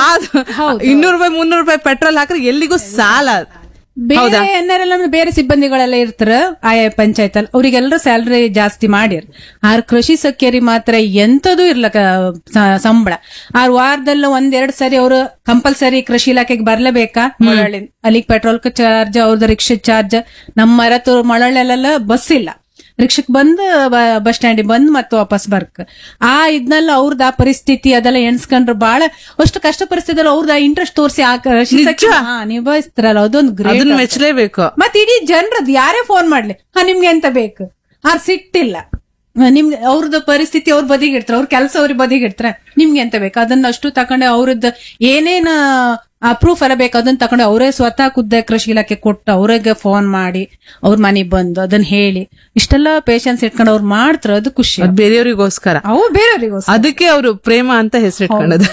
ಇನ್ನೂರು ರೂಪಾಯಿ ಮುನ್ನೂರು ರೂಪಾಯಿ ಪೆಟ್ರೋಲ್ ಹಾಕ್ರೆ ಎಲ್ಲಿಗೂ ಸಾಲ ಬೇರೆ ಎನ್ಆರ್ಎಲ್ ಅಂದ್ರೆ ಬೇರೆ ಸಿಬ್ಬಂದಿಗಳೆಲ್ಲ ಇರ್ತಾರ ಆಯಾ ಪಂಚಾಯತ್ ಅಲ್ಲಿ ಅವ್ರಿಗೆಲ್ಲರೂ ಸ್ಯಾಲ್ರಿ ಜಾಸ್ತಿ ಮಾಡಿರ್ ಆರ್ ಕೃಷಿ ಸಖ್ಯರಿ ಮಾತ್ರ ಎಂತದೂ ಇರ್ಲಕ ಸ- ಸಂಬಳ ಆರ್ ವಾರದಲ್ಲಿ ಒಂದೆರಡ್ ಸರಿ ಅವರು ಕಂಪಲ್ಸರಿ ಕೃಷಿ ಇಲಾಖೆಗೆ ಬರ್ಲೇಬೇಕಾ ಮಳವಳ್ಳಿ ಅಲ್ಲಿಗೆ ಪೆಟ್ರೋಲ್ ಚಾರ್ಜ್ ಅವ್ರದ್ದು ರಿಕ್ಷಾ ಚಾರ್ಜ್ ನಮ್ಮ ಮರತು ಮಳವಳ್ಳಿಯಲ್ಲೆಲ್ಲ ಬಸ್ ಇಲ್ಲ ರಿಕ್ಷಕ್ ಬಂದ್ ಬಸ್ ಸ್ಟ್ಯಾಂಡ್ ಬಂದ್ ಮತ್ತೆ ವಾಪಸ್ ಬರ್ಕ್ ಆ ಇದ್ನೆಲ್ಲ ಅವ್ರದ್ದು ಆ ಪರಿಸ್ಥಿತಿ ಅದೆಲ್ಲ ಎಣ್ಸ್ಕೊಂಡ್ರು ಬಹಳ ಅಷ್ಟು ಕಷ್ಟ ಪರಿಸ್ಥಿತಿ ಅವ್ರದ್ದು ಇಂಟ್ರೆಸ್ಟ್ ತೋರಿಸಿ ಆ ಕೃಷಿ ಸಖಿ- ಹಾ, ನಿಭಾಯಿಸ್ತಾರಲ್ಲ ಅದೊಂದು ಅದನ್ನ ಗ್ರೇಟ್ ಮೆಚ್ಚಲೇಬೇಕು ಮತ್ತೆ ಇಡೀ ಜನರದ್ದು ಯಾರೇ ಫೋನ್ ಮಾಡ್ಲಿ ಹಾ ನಿಮ್ಗೆ ಎಂತ ಬೇಕು ಆರ್ ಸಿಟ್ಟಿಲ್ಲ ಹ, ನಿಮ್ಗೆ ಅವ್ರದ್ದು ಪರಿಸ್ಥಿತಿ ಅವ್ರ ಬದಿಗಿಡ್ತಾರ ಅವ್ರ ಕೆಲಸ ಅವ್ರಿಗೆ ಬದಿಗಿಡ್ತಾರ ನಿಮ್ಗೆ ಎಂತ ಬೇಕು ಅದನ್ನ ಅಷ್ಟು ತಕೊಂಡೆ ಅವ್ರದ್ದು ಏನೇನ್ ಪ್ರೂಫ್ ಎಲ್ಲ ಬೇಕು ಅದನ್ನ ತಗೊಂಡು ಅವರೇ ಸ್ವತಃ ಖುದ್ದ ಕೃಷಿ ಇಲಾಖೆ ಕೊಟ್ಟು ಅವ್ರಿಗೆ ಫೋನ್ ಮಾಡಿ ಅವ್ರ ಮನೆಗ್ ಬಂದು ಅದನ್ನ ಹೇಳಿ ಇಷ್ಟೆಲ್ಲ ಪೇಶನ್ಸ್ ಇಟ್ಕೊಂಡು ಅವ್ರು ಮಾಡ್ತಾರ ಅದು ಖುಷಿ ಅದ್ ಬೇರೆಯವ್ರಿಗೋಸ್ಕರ ಅವು ಬೇರೆಯವ್ರಿಗೂ ಅದಕ್ಕೆ ಅವರು ಪ್ರೇಮ ಅಂತ ಹೆಸರಿಟ್ಕೊಂಡದು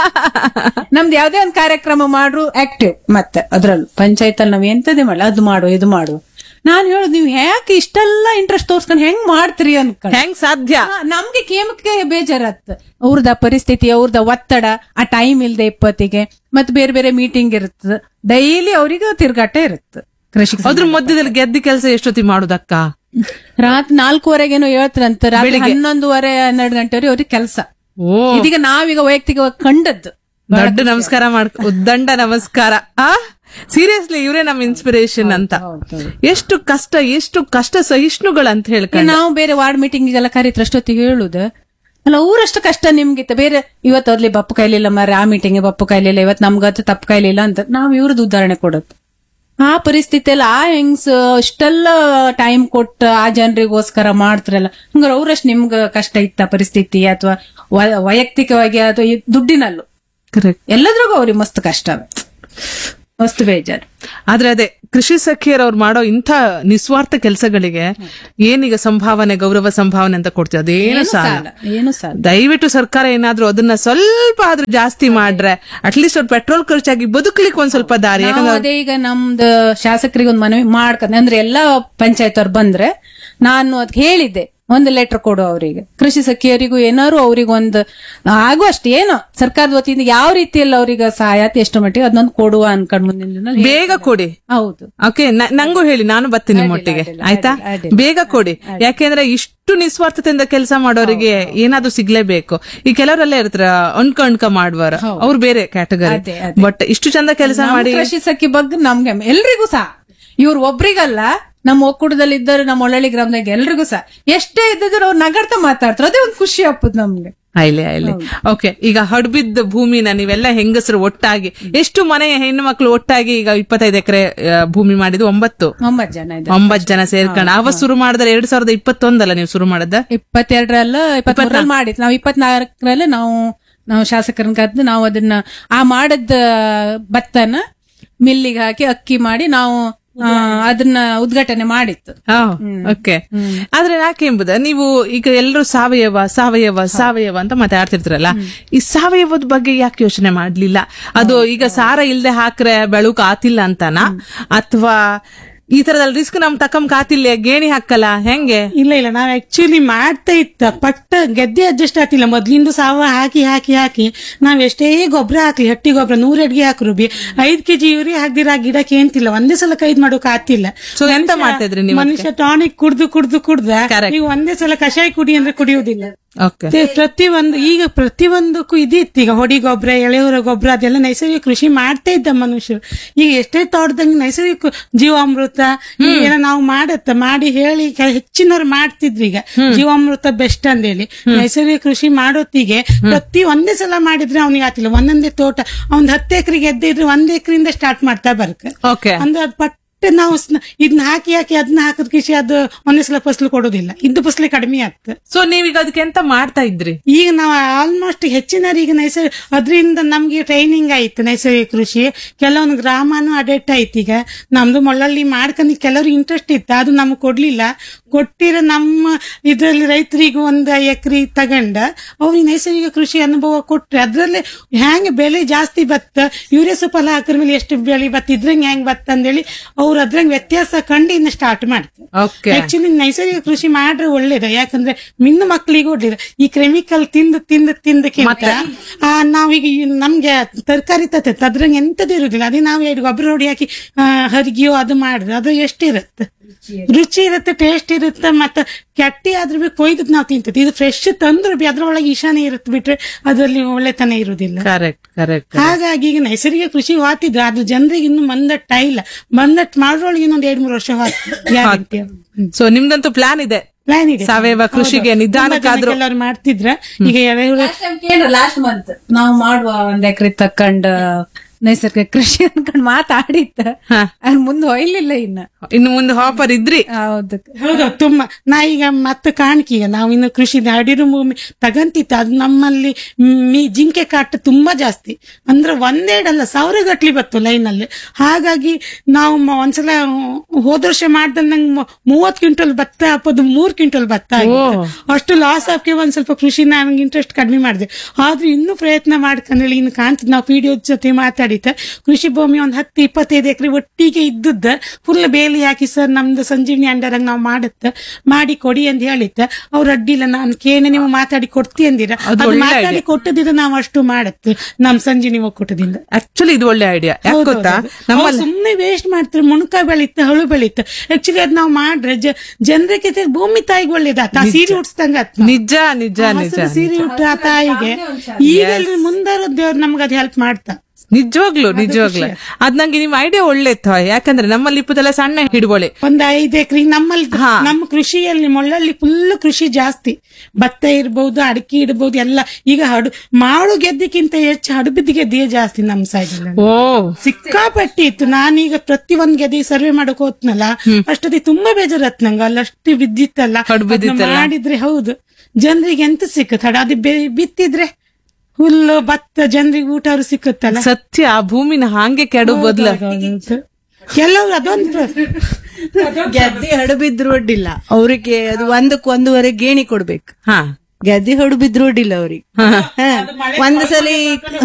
ನಮ್ದು ಯಾವ್ದೇ ಒಂದು ಕಾರ್ಯಕ್ರಮ ಮಾಡ್ರು ಆಕ್ಟಿವ್ ಮತ್ತೆ ಅದ್ರಲ್ಲೂ ಪಂಚಾಯತ್ ಅಲ್ಲಿ ನಾವ್ ಎಂತದೇ ಮಾಡಲ್ಲ ಅದು ಮಾಡು ಇದು ಮಾಡು ನಾನ್ ಹೇಳುದು ನೀವು ಯಾಕೆ ಇಷ್ಟೆಲ್ಲ ಇಂಟ್ರೆಸ್ಟ್ ತೋರ್ಸ್ಕೊಂಡು ಹೆಂಗ್ ಮಾಡ್ತೀರಿ ಅನ್ಕೊಂಡು ಹೆಂಗ್ ಸಾಧ್ಯ ಹಾ, ನಮ್ಗೆ ಕೇಮಕ್ಕೆ ಬೇಜಾರತ್ ಅವ್ರದ ಪರಿಸ್ಥಿತಿ ಅವ್ರದ ಒತ್ತಡ ಆ ಟೈಮ್ ಇಲ್ದೆ ಇಪ್ಪತ್ತಿಗೆ ಮತ್ತೆ ಬೇರೆ ಬೇರೆ ಮೀಟಿಂಗ್ ಇರುತ್ತೆ ಡೈಲಿ ಅವ್ರಿಗೆ ತಿರ್ಗಾಟ ಇರುತ್ತೆ ಕೃಷಿ ಅದ್ರ ಮಧ್ಯದಲ್ಲಿ ಗೆದ್ದ ಕೆಲಸ ಎಷ್ಟೊತ್ತಿ ಮಾಡುದಕ್ಕ ರಾತ್ರಿ ನಾಲ್ಕೂವರೆಗೇನೋ ಹೇಳ್ತಾರಂತ ರಾತ್ರಿ ಹನ್ನೊಂದುವರೆ ಹನ್ನೆರಡು ಗಂಟೆವರೆಗೆ ಅವ್ರಿಗೆ ಕೆಲಸ ಓ ಇದೀಗ ನಾವೀಗ ವೈಯಕ್ತಿಕವಾಗಿ ಕಂಡದ್ದು ದೊಡ್ಡ ನಮಸ್ಕಾರ ಮಾಡ್ ಉದ್ದಂಡ ನಮಸ್ಕಾರ ಆ ಸೀರಿಯಸ್ಲಿ ಇವರೇ ನಮ್ ಇನ್ಸ್ಪಿರೇಷನ್ ಅಂತ ಎಷ್ಟು ಕಷ್ಟ ಎಷ್ಟು ಕಷ್ಟ ಸಹಿಷ್ಣುಗಳಂತ ಈಗ ಹೇಳ್ಕೊಂಡು ನಾವು ಬೇರೆ ವಾರ್ಡ್ ಮೀಟಿಂಗ್ ಎಲ್ಲ ಕರೀತ್ರ ಅಷ್ಟೊತ್ತಿಗೆ ಹೇಳುದು ಅಲ್ಲ ಅವ್ರಷ್ಟು ಕಷ್ಟ ನಿಮ್ಗಿತ್ತ ಬೇರೆ ಇವತ್ತು ಅವ್ರಲ್ಲಿ ಬಪ್ಪು ಕೈಲಿಲ್ಲ ಮರ ಆ ಮೀಟಿಂಗ್ ಬಪ್ಪು ಕೈಲಿಲ್ಲ ಇವತ್ತು ನಮ್ಗತ್ತು ತಪ್ಪು ಕೈಲಿಲ್ಲ ಅಂತ ನಾವು ಇವ್ರದ್ದು ಉದಾಹರಣೆ ಕೊಡೋದು ಆ ಪರಿಸ್ಥಿತಿಯಲ್ಲಿ ಆ ಹೆಂಗ್ಸ್ ಇಷ್ಟೆಲ್ಲ ಟೈಮ್ ಕೊಟ್ಟು ಆ ಜನರಿಗೋಸ್ಕರ ಮಾಡ್ತಾರಲ್ಲ ಹಂಗಾರೆ ಅವ್ರಷ್ಟು ನಿಮ್ಗ ಕಷ್ಟ ಇತ್ತ ಪರಿಸ್ಥಿತಿ ಅಥವಾ ವೈಯಕ್ತಿಕವಾಗಿ ಅಥವಾ ಈ ದುಡ್ಡಿನಲ್ಲೂ ಕರೆಕ್ಟ್ ಎಲ್ಲದ್ರಿಗೂ ಅವ್ರಿಗೆ ಮಸ್ತ್ ಕಷ್ಟ ಮಸ್ತ್ ಬೇಜಾರು ಆದ್ರೆ ಅದೇ ಕೃಷಿ ಸಖಿಯರವ್ರು ಮಾಡೋ ಇಂಥ ನಿಸ್ವಾರ್ಥ ಕೆಲಸಗಳಿಗೆ ಏನೀಗ ಸಂಭಾವನೆ ಗೌರವ ಸಂಭಾವನೆ ಅಂತ ಕೊಡ್ತೀವಿ ಅದೇನು ಸಾಲ ಸಾಲ ಏನು ಸಾಲ ದಯವಿಟ್ಟು ಸರ್ಕಾರ ಏನಾದ್ರೂ ಅದನ್ನ ಸ್ವಲ್ಪ ಆದ್ರೂ ಜಾಸ್ತಿ ಮಾಡ್ರೆ ಅಟ್ಲೀಸ್ಟ್ ಅವ್ರು ಪೆಟ್ರೋಲ್ ಖರ್ಚಾಗಿ ಬದುಕ್ಲಿಕ್ಕೆ ಒಂದ್ ಸ್ವಲ್ಪ ದಾರಿ ನಾವು ಯಾಕಂದ್ರೆ ಅದೇ ಈಗ ನಮ್ದು ಶಾಸಕರಿಗೆ ಒಂದು ಮನವಿ ಮಾಡ್ಕೊಂಡ್ ಅಂದ್ರೆ ಎಲ್ಲಾ ಪಂಚಾಯತ್ ಅವ್ರು ಬಂದ್ರೆ ನಾನು ಅದ್ ಹೇಳಿದ್ದೆ ಒಂದು ಲೆಟರ್ ಕೊಡು ಅವರಿಗೆ ಕೃಷಿ ಸಖಿಯರಿಗೂ ಏನಾರು ಅವ್ರಿಗೆ ಒಂದು ಆಗುವಷ್ಟು ಏನೋ ಸರ್ಕಾರದ ವತಿಯಿಂದ ಯಾವ ರೀತಿಯಲ್ಲಿ ಅವ್ರಿಗೆ ಸಹಾಯ ಆಯ್ತು ಎಷ್ಟು ಮಟ್ಟಿಗೆ ಅದನ್ನೊಂದು ಕೊಡುವ ಅನ್ಕೊಂಡ್ ಮುಂದಿನ ದಿನದಲ್ಲಿ ಬೇಗ ಕೊಡಿ ಹೌದು ಓಕೆ ನಂಗೂ ಹೇಳಿ ನಾನು ಬರ್ತೀನಿ ನಿಮ್ಮೊಟ್ಟಿಗೆ ಅಡ್ಡಿಲ್ಲ, ಆಯ್ತಾ ಅಡ್ಡಿಲ್ಲ. ಬೇಗ ಕೊಡಿ ಯಾಕೆಂದ್ರೆ ಇಷ್ಟು ನಿಸ್ವಾರ್ಥತೆಯಿಂದ ಕೆಲಸ ಮಾಡೋರಿಗೆ ಏನಾದ್ರೂ ಸಿಗ್ಲೇಬೇಕು ಈ ಕೆಲವರೆಲ್ಲ ಇರ್ತಾರ ಅಣ್ಕ ಅಣ್ಕ ಮಾಡುವರ ಅವ್ರು ಬೇರೆ ಕ್ಯಾಟಗರಿ ಅದೇ, ಬಟ್ ಇಷ್ಟು ಚಂದ ಕೆಲಸ ನಮ್ಮ ಮಾಡಿ ಕೃಷಿ ಸಖಿ ಬಗ್ಗೆ ನಮ್ಗೆ ಎಲ್ರಿಗೂ ಸಹ ಇವ್ರು ಒಬ್ರಿಗಲ್ಲ ನಮ್ಮ ಒಕ್ಕೂಟದಲ್ಲಿ ಇದ್ದರು ನಮ್ಮ ಒಳ್ಳಳ್ಳಿ ಗ್ರಾಮದಾಗ ಎಲ್ರಿಗೂ ಸಹ ಎಷ್ಟೇ ಇದ್ದಿದ್ರು ಅವ್ರು ನಗರ್ತಾ ಮಾತಾಡ್ತಾರೆ ಅದೇ ಒಂದು ಖುಷಿ ಹಪ್ಪದ್ ನಮ್ಗೆ ಆಯ್ಲೆ ಆಯ್ಲೆ ಓಕೆ ಈಗ ಹಡ್ಬಿದ್ದ ಭೂಮಿನ ನೀವೆಲ್ಲ ಹೆಂಗಸರು ಒಟ್ಟಾಗಿ ಎಷ್ಟು ಮನೆಯ ಹೆಣ್ಣು ಮಕ್ಕಳು ಒಟ್ಟಾಗಿ ಈಗ ಇಪ್ಪತ್ತೈದು ಎಕರೆ ಭೂಮಿ ಮಾಡಿದ್ದು ಒಂಬತ್ತು ಒಂಬತ್ತು ಜನ ಇದ್ದಾರೆ ಒಂಬತ್ತು ಜನ ಸೇರ್ಕೊಂಡು ಅವ ಶುರು ಮಾಡಿದ್ರೆ ಎರಡ್ ಸಾವಿರದ ಇಪ್ಪತ್ತೊಂದಲ್ಲ ನೀವು ಶುರು ಮಾಡದ ಇಪ್ಪತ್ತೆರಡರಲ್ಲ ಇಪ್ಪತ್ಮೂರಲ್ಲಿ ಮಾಡಿದ್ ನಾವು ಇಪ್ಪತ್ನಾಲ್ಕರಲ್ಲಿ ನಾವು ನಾವು ಶಾಸಕರನ್ನ ಕರೆದು ನಾವು ಅದನ್ನ ಆ ಮಾಡದ ಭತ್ತನ ಮಿಲ್ಲಿಗೆ ಹಾಕಿ ಅಕ್ಕಿ ಮಾಡಿ ನಾವು ಆ, ಅದನ್ನ ಉದ್ಘಾಟನೆ ಮಾಡಿತ್ತು ಓಕೆ ಆದ್ರೆ ಯಾಕೆ ಎಂಬುದ ನೀವು ಈಗ ಎಲ್ಲರೂ ಸಾವಯವ ಸಾವಯವ ಸಾವಯವ ಅಂತ ಮಾತಾಡ್ತಿರ್ತಾರಲ್ಲ ಈ ಸಾವಯವದ ಬಗ್ಗೆ ಯಾಕೆ ಯೋಚನೆ ಮಾಡ್ಲಿಲ್ಲ ಅದು ಈಗ ಸಾರ ಇಲ್ದೆ ಹಾಕ್ರೆ ಬೆಳಕು ಆತಿಲ್ಲ ಅಂತನ ಅಥವಾ ಈ ತರದಲ್ಲಿ ರಿಸ್ಕ್ ನಮ್ ತಕ್ಕಂಕ್ ಆತಿಲ್ಲ ಗೇಣಿ ಹಾಕಲ್ಲ ಹೆಂಗೆ ಇಲ್ಲ ಇಲ್ಲ ನಾವ್ ಆಕ್ಚುಲಿ ಮಾಡ್ತಾ ಇತ್ತ ಪಟ್ಟ ಗೆದ್ದೆ ಅಡ್ಜಸ್ಟ್ ಆಗ್ತಿಲ್ಲ ಮೊದ್ಲಿಂದ ಸಾವ ಹಾಕಿ ಹಾಕಿ ಹಾಕಿ ನಾವ್ ಎಷ್ಟೇ ಗೊಬ್ಬರ ಹಾಕ್ಲಿ ಹಟ್ಟಿ ಗೊಬ್ಬರ ನೂರ್ ಅಡ್ಗೆ ಹಾಕ್ರು ಬಿ ಐದ್ ಕೆಜಿ ಯೂರಿ ಹಾಕ್ದಿರ ಆ ಗಿಡಕ್ಕೆ ಏನ್ತಿಲ್ಲ ಒಂದೇ ಸಲ ಕೈದ್ ಮಾಡೋಕ್ ಆಗ್ತಿಲ್ಲ So ಎಂತ ಮಾಡ್ತಾ ಇದ್ರಿ ನೀವು ಮನುಷ್ಯ ಟಾನಿಕ್ ಕುಡ್ದು ಕುಡ್ದು ಕುಡ್ದ Correct. ಈಗ ಒಂದೇ ಸಲ ಕಷಾಯ ಕುಡಿ ಅಂದ್ರೆ ಕುಡಿಯುವುದಿಲ್ಲ ಓಕೆ ಮತ್ತೆ ಪ್ರತಿಯೊಂದು ಈಗ ಪ್ರತಿಯೊಂದಕ್ಕೂ ಇದಿತ್ತು ಈಗ ಹೊಡಿ ಗೊಬ್ಬರ ಎಳೆಯೂರ ಗೊಬ್ಬರ ಅದೆಲ್ಲ ನೈಸರ್ಗಿಕ ಕೃಷಿ ಮಾಡ್ತಾ ಇದ್ದ ಮನುಷ್ಯರು ಈಗ ಎಷ್ಟೇ ತೋಟದಂಗೆ ನೈಸರ್ಗಿಕ ಜೀವಾಮೃತ ಏನೋ ನಾವು ಮಾಡತ್ತ ಮಾಡಿ ಹೇಳಿ ಕೆ- ಹೆಚ್ಚಿನವ್ರು ಮಾಡ್ತಿದ್ವಿ ಈಗ ಜೀವಾಮೃತ ಬೆಸ್ಟ್ ಅಂದೇಳಿ ನೈಸರ್ಗಿಕ ಕೃಷಿ ಮಾಡೋತ್ತಿಗೆ ಪ್ರತಿ ಒಂದೇ ಸಲ ಮಾಡಿದ್ರೆ ಅವ್ನಿಗೆ ಆತಿಲ್ಲ ಒಂದೊಂದೇ ತೋಟ ಅವ್ನ್ ಹತ್ತು ಎಕರೆಗೆ ಎದ್ದಿದ್ರೆ ಒಂದ್ ಎಕರೆಯಿಂದ ಸ್ಟಾರ್ಟ್ ಮಾಡ್ತಾ ಬರ್ಕ ಓಕೆ ಅಂದ್ರೆ ಅದ್ ಪಟ್ಟ ನಾವು ಸ್ನ- ಇದನ್ನ ಹಾಕಿ ಹಾಕಿ ಅದನ್ನ ಹಾಕಿದ ಕೃಷಿ ಅದು ಒಂದೇ ಸಲ ಫಸಲು ಕೊಡೋದಿಲ್ಲ ಇದ್ದು ಫಸಲು ಕಡಿಮೆ ಆಗ್ತದೆ ಸೊ ನೀವೀಗ ಅದಕ್ಕೆ ಎಂತ ಮಾಡ್ತಾ ಇದ್ರಿ ಈಗ ನಾವು ಆಲ್ಮೋಸ್ಟ್ ಹೆಚ್ಚಿನವರಿಗೆ ನೈಸರ್ಗ ಅದರಿಂದ ನಮ್ಗೆ ಟ್ರೈನಿಂಗ್ ಆಯ್ತು ನೈಸರ್ಗಿಕ ಕೃಷಿ ಕೆಲವೊಂದು ಗ್ರಾಮನೂ ಅಡೆಕ್ಟ್ ಆಯ್ತು ಈಗ ನಮ್ದು ಮೊಳ್ಳಲ್ಲಿ ಮಾಡ್ಕೊಂಡು ಕೆಲವ್ರು ಇಂಟ್ರೆಸ್ಟ್ ಇತ್ತು ಅದು ನಮ್ಗೆ ಕೊಡ್ಲಿಲ್ಲ ಕೊಟ್ಟಿರೋ ನಮ್ಮ ಇದ್ರಲ್ಲಿ ರೈತರಿಗೆ ಒಂದು ಎಕರೆ ತಗೊಂಡ ಅವ್ರಿಗೆ ನೈಸರ್ಗಿಕ ಕೃಷಿ ಅನುಭವ ಕೊಟ್ರೆ ಅದ್ರಲ್ಲಿ ಹ್ಯಾಂಗ ಬೆಲೆ ಜಾಸ್ತಿ ಬತ್ತ ಯೂರಿಯಾ ಸೊಪ್ಪಲ್ಲ ಹಾಕಿದ ಮೇಲೆ ಎಷ್ಟು ಬೆಳೆ ಬತ್ತ ಇದ್ರಂಗೆ ಹೆಂಗ್ ಬತ್ತ ಅಂದೇಳಿ ಅವ್ರು ಅದ್ರಂಗೆ ವ್ಯತ್ಯಾಸ ಕಂಡು ಇನ್ನು ಸ್ಟಾರ್ಟ್ ಮಾಡ್ತಾರೆ ಓಕೆ ಆಕ್ಚುಲಿ ನೈಸರ್ಗಿಕ ಕೃಷಿ ಮಾಡ್ರೆ ಒಳ್ಳೇದು ಯಾಕಂದ್ರೆ ಮಿನ್ನು ಮಕ್ಕಳಿಗೂ ಒಳ್ಳೇದು ಈ ಕೆಮಿಕಲ್ ತಿಂದು ತಿಂದು ತಿಂದಕ್ಕಿಂತ ಆ ನಾವೀಗ ಈ ನಮ್ಗೆ ತರಕಾರಿ ತತ್ತೆ ಅದ್ರಂಗೆ ಎಂತದ್ದು ಇರುದಿಲ್ಲ ಅದೇ ನಾವು ಎರಡು ಗೊಬ್ಬರ ಹೊಡಿ ಹಾಕಿ ಆ, ಹರಿಗೆಯೋ ಅದು ಮಾಡಿದ್ರೆ ಅದು ಎಷ್ಟಿರುತ್ತೆ ರುಚಿ ಇರುತ್ತೆ ಟೇಸ್ಟ್ ಇರುತ್ತೆ ಮತ್ತೆ ಕೆಟ್ಟಿ ಆದ್ರೂ ಬಿ ಕೊಯ್ದು ನಾವು ತಿಂತದೆ ಇದು ಫ್ರೆಶ್ ತಂದ್ರು ಬಿ ಅದ್ರೊಳಗೆ ಈಶಾನೆ ಇರುತ್ತೆ ಬಿಟ್ರೆ ಅದರಲ್ಲಿ ಒಳ್ಳೆತನ ಇರುವುದಿಲ್ಲ ಕರೆಕ್ಟ್ ಕರೆಕ್ಟ್ ಹಾಗಾಗಿ ಈಗ ನೈಸರ್ಗಿಕ ಕೃಷಿ ಹೋತಿದ್ರು ಅದು ಜನರಿಗೆ ಇನ್ನು ಮಂದಟ್ಟ ಇಲ್ಲ ಮಂದಟ್ ಮಾಡ್ರೊಳಗೆ ಇನ್ನೊಂದ್ ಎರಡ್ ಮೂರು ವರ್ಷ ಹೋಗ್ತದೆ ಗ್ಯಾರಂಟಿ ಸೊ ನಿಮ್ದಂತೂ ಪ್ಲಾನ್ ಇದೆ ಪ್ಲಾನ್ ಇದೆ ಸಾವಯವ ಕೃಷಿಗೆ ಹೌದು. ನಿಧಾನಕ್ಕಾದ್ರೂ- ತುಂಬಾ ಜನ ಕೆಲವ್ರು ಮಾಡ್ತಿದ್ರ ಈಗ ಎರೆಹುಳ ಲಾಸ್ಟ್ ಮಂತ್ ನಾವು ಮಾಡುವ ಒಂದ್ ಎಕರೆ ತಕೊಂಡ್ ನೈಸರ್ಗಿಕ ಕೃಷಿ ಅನ್ಕೊಂಡ್ ಮಾತಾಡಿತ್ತ ಅದ್ ಮುಂದೆ ಹೊಯ್ಲಿಲ್ಲ ಇನ್ನ ಇನ್ನು ಮುಂದೆ ಆಫರ್ ಇದ್ರಿ ಹೌದು ಹೌದು ತುಂಬಾ ನಾ ಈಗ ಮತ್ತೆ ಕಾಣ್ಕೀಗ ನಾವು ಇನ್ನು ಕೃಷಿ ಅಡಿರು ಭೂಮಿ ತಗಂತಿತ್ತು ಅದು ನಮ್ಮಲ್ಲಿ ಮೀ ಜಿಂಕೆ ಕಾಟ ತುಂಬಾ ಜಾಸ್ತಿ ಅಂದ್ರೆ ಒಂದೇಡಲ್ಲ ಸಾವಿರ ಗಟ್ಲಿ ಬತ್ತು ಲೈನ್ ಅಲ್ಲಿ ಹಾಗಾಗಿ ನಾವು ಮ- ಒಂದ್ಸಲ ಹೋದ ವರ್ಷ ಮಾಡ್ದಲ್ಲಿ ನಂಗೆ ಮೂವತ್ ಕ್ವಿಂಟಲ್ ಭತ್ತ ಹಾಕೋದು ಮೂರ್ ಕ್ವಿಂಟಲ್ ಭತ್ತ ಆಗಿತ್ತು. ಅಷ್ಟು ಲಾಸ್ ಆಗಿ ಒಂದ್ ಸ್ವಲ್ಪ ಕೃಷಿ ನನಗೆ ಇಂಟ್ರೆಸ್ಟ್ ಕಡಿಮೆ ಮಾಡಿದೆ ಆದ್ರೂ ಇನ್ನೂ ಪ್ರಯತ್ನ ಮಾಡ್ಕೊಂಡ್ರೆ ಇನ್ನು ಕಾಣ್ತಿದ್ ನಾವು ಪಿ ಜೊತೆ ಮಾತಾಡಿದ್ದೆ ಕೃಷಿ ಭೂಮಿ ಒಂದ್ ಹತ್ತು ಇಪ್ಪತ್ತೈದು ಎಕರೆ ಒಟ್ಟಿಗೆ ಇದ್ದದ್ದ ಫುಲ್ ಬೇಲಿ ಹಾಕಿ ಸರ್ ನಮ್ದು ಸಂಜೀವನಿ ಅಂಡರ್ ನಾವು ಮಾಡುತ್ತ ಮಾಡಿ ಕೊಡಿ ಅಂತ ಹೇಳಿತ್ತ ಅವ್ರು ಅಡ್ಡಿಲ್ಲ ನಾನು ಕೇಳಿ ನೀವು ಮಾತಾಡಿ ಕೊಡ್ತಿ ಅಂದಿರ ಅದು ಒಳ್ಳೆ ಮಾತಾಡಿ ಕೊಟ್ಟದಿದ್ರೆ ನಾವು ಅಷ್ಟು ಮಾಡತ್ತೆ ನಮ್ ಸಂಜೀವನಿ ಒಕ್ಕೂಟದಿಂದ ಆಕ್ಚುಲಿ ಇದು ಒಳ್ಳೆ ಐಡಿಯಾ ಯಾಕೆ ಹೌದು, ಗೊತ್ತಾ ಹೌದು. ನಮ್ಮ ಅವ್ರು ಸುಮ್ನೆ ವೇಸ್ಟ್ ಮಾಡ್ತಾರೆ ಮುಣಕ ಬೆಳೀತ ಹಳು ಬೆಳೀತ ಆಕ್ಚುಲಿ ಅದ್ ನಾವ್ ಮಾಡ್ರೆ ಜ- ಜನರಿಗೆ ತೆ- ಭೂಮಿ ತಾಯಿಗೆ ಒಳ್ಳೇದಾತ ಆ ಸೀರೆ ಉಡ್ಸ್ದಂಗ ಆತ್ ನಾವು. ನಿಜ ನಿಜ ಆ ನಿಜ ಹಸಿರು ಸೀರೆ ಉಟ್ಟ ಆ ತಾಯಿಗೆ ಈಗ ಮುಂದಾರ ದೇವ್ರು ನಮ್ಗೆ ಅದ್ ಹೆಲ್ಪ್ ಮಾಡ್ತಾ ನಿಜವಾಗ್ಲು ನಿಜವಾಗ್ಲು ಅದ್ ನಂಗೆ ನಿಮ್ ಐಡಿಯಾ ಒಳ್ಳೆತ್ತು ಯಾಕಂದ್ರೆ ನಮ್ಮಲ್ಲಿ ಇಪ್ಪದೆಲ್ಲ ಸಣ್ಣ ಹಿಡುವಳಿ ಒಂದ್ ಐದ್ ಎಕರೆ ನಮ್ಮಲ್ಲಿ ನಮ್ಮ ಕೃಷಿಯಲ್ಲಿ ಮೊಳ್ಳಲ್ಲಿ ಫುಲ್ ಕೃಷಿ ಜಾಸ್ತಿ ಭತ್ತ ಇರ್ಬಹುದು ಅಡಿಕೆ ಇಡ್ಬಹುದು ಎಲ್ಲ ಈಗ ಹಡು ಮಾಡು ಗೆದ್ದಕ್ಕಿಂತ ಹೆಚ್ಚು ಹಡುಬಿದ್ದ ಗೆದ್ದಿಗೆ ಜಾಸ್ತಿ ನಮ್ ಸೈಡ್ ಓ ಸಿಕ್ಕಾಪಟ್ಟಿ ಇತ್ತು ನಾನೀಗ ಪ್ರತಿ ಒಂದ್ ಗೆದ್ದೆ ಸರ್ವೆ ಮಾಡಕ್ ಹೋತ್ನಲ್ಲ ಅಷ್ಟೊತ್ತಿ ತುಂಬಾ ಬೇಜಾರತ್ ನಂಗೆ ಅಲ್ಲಷ್ಟು ಬಿದ್ದಿತ್ತಲ್ಲ ಕಡು ಬಿದ್ದಿತ್ತಲ್ಲ. ಅದ್ನ ಮಾಡಿದ್ರೆ ಹೌದು ಜನರಿಗೆ ಎಂತ ಸಿಕ್ಕತ್ ಹಡ ಅದು ಬೆ- ಬಿತ್ತಿದ್ರೆ ಹುಲ್ಲು ಭತ್ತ ಜನರಿಗೆ ಊಟ ಅವ್ರು ಸಿಕ್ಕತ್ತಲ್ಲ ಸತ್ಯ ಆ ಭೂಮಿನ ಹಾಗೆ ಕೆಡು ಬದ್ಲ ಹೌದು. ಕೆಲವ್ರು ಅದೊಂದು ಗೆದ್ದೆ ಹಡಬಿದ್ರು ಅಡ್ಡಿಲ್ಲ ಅವ್ರಿಗೆ ಅದು ಒಂದಕ್ಕೆ ಒಂದೂವರೆ ಗೇಣಿ ಕೊಡ್ಬೇಕು ಹಾ ಗೆದ್ದೆ ಹೊಡು ಬಿದ್ರು ಅಡ್ಡಿಲ್ಲ ಅವ್ರಿಗೆ ಹಾ. ಒಂದ್ ಸಲ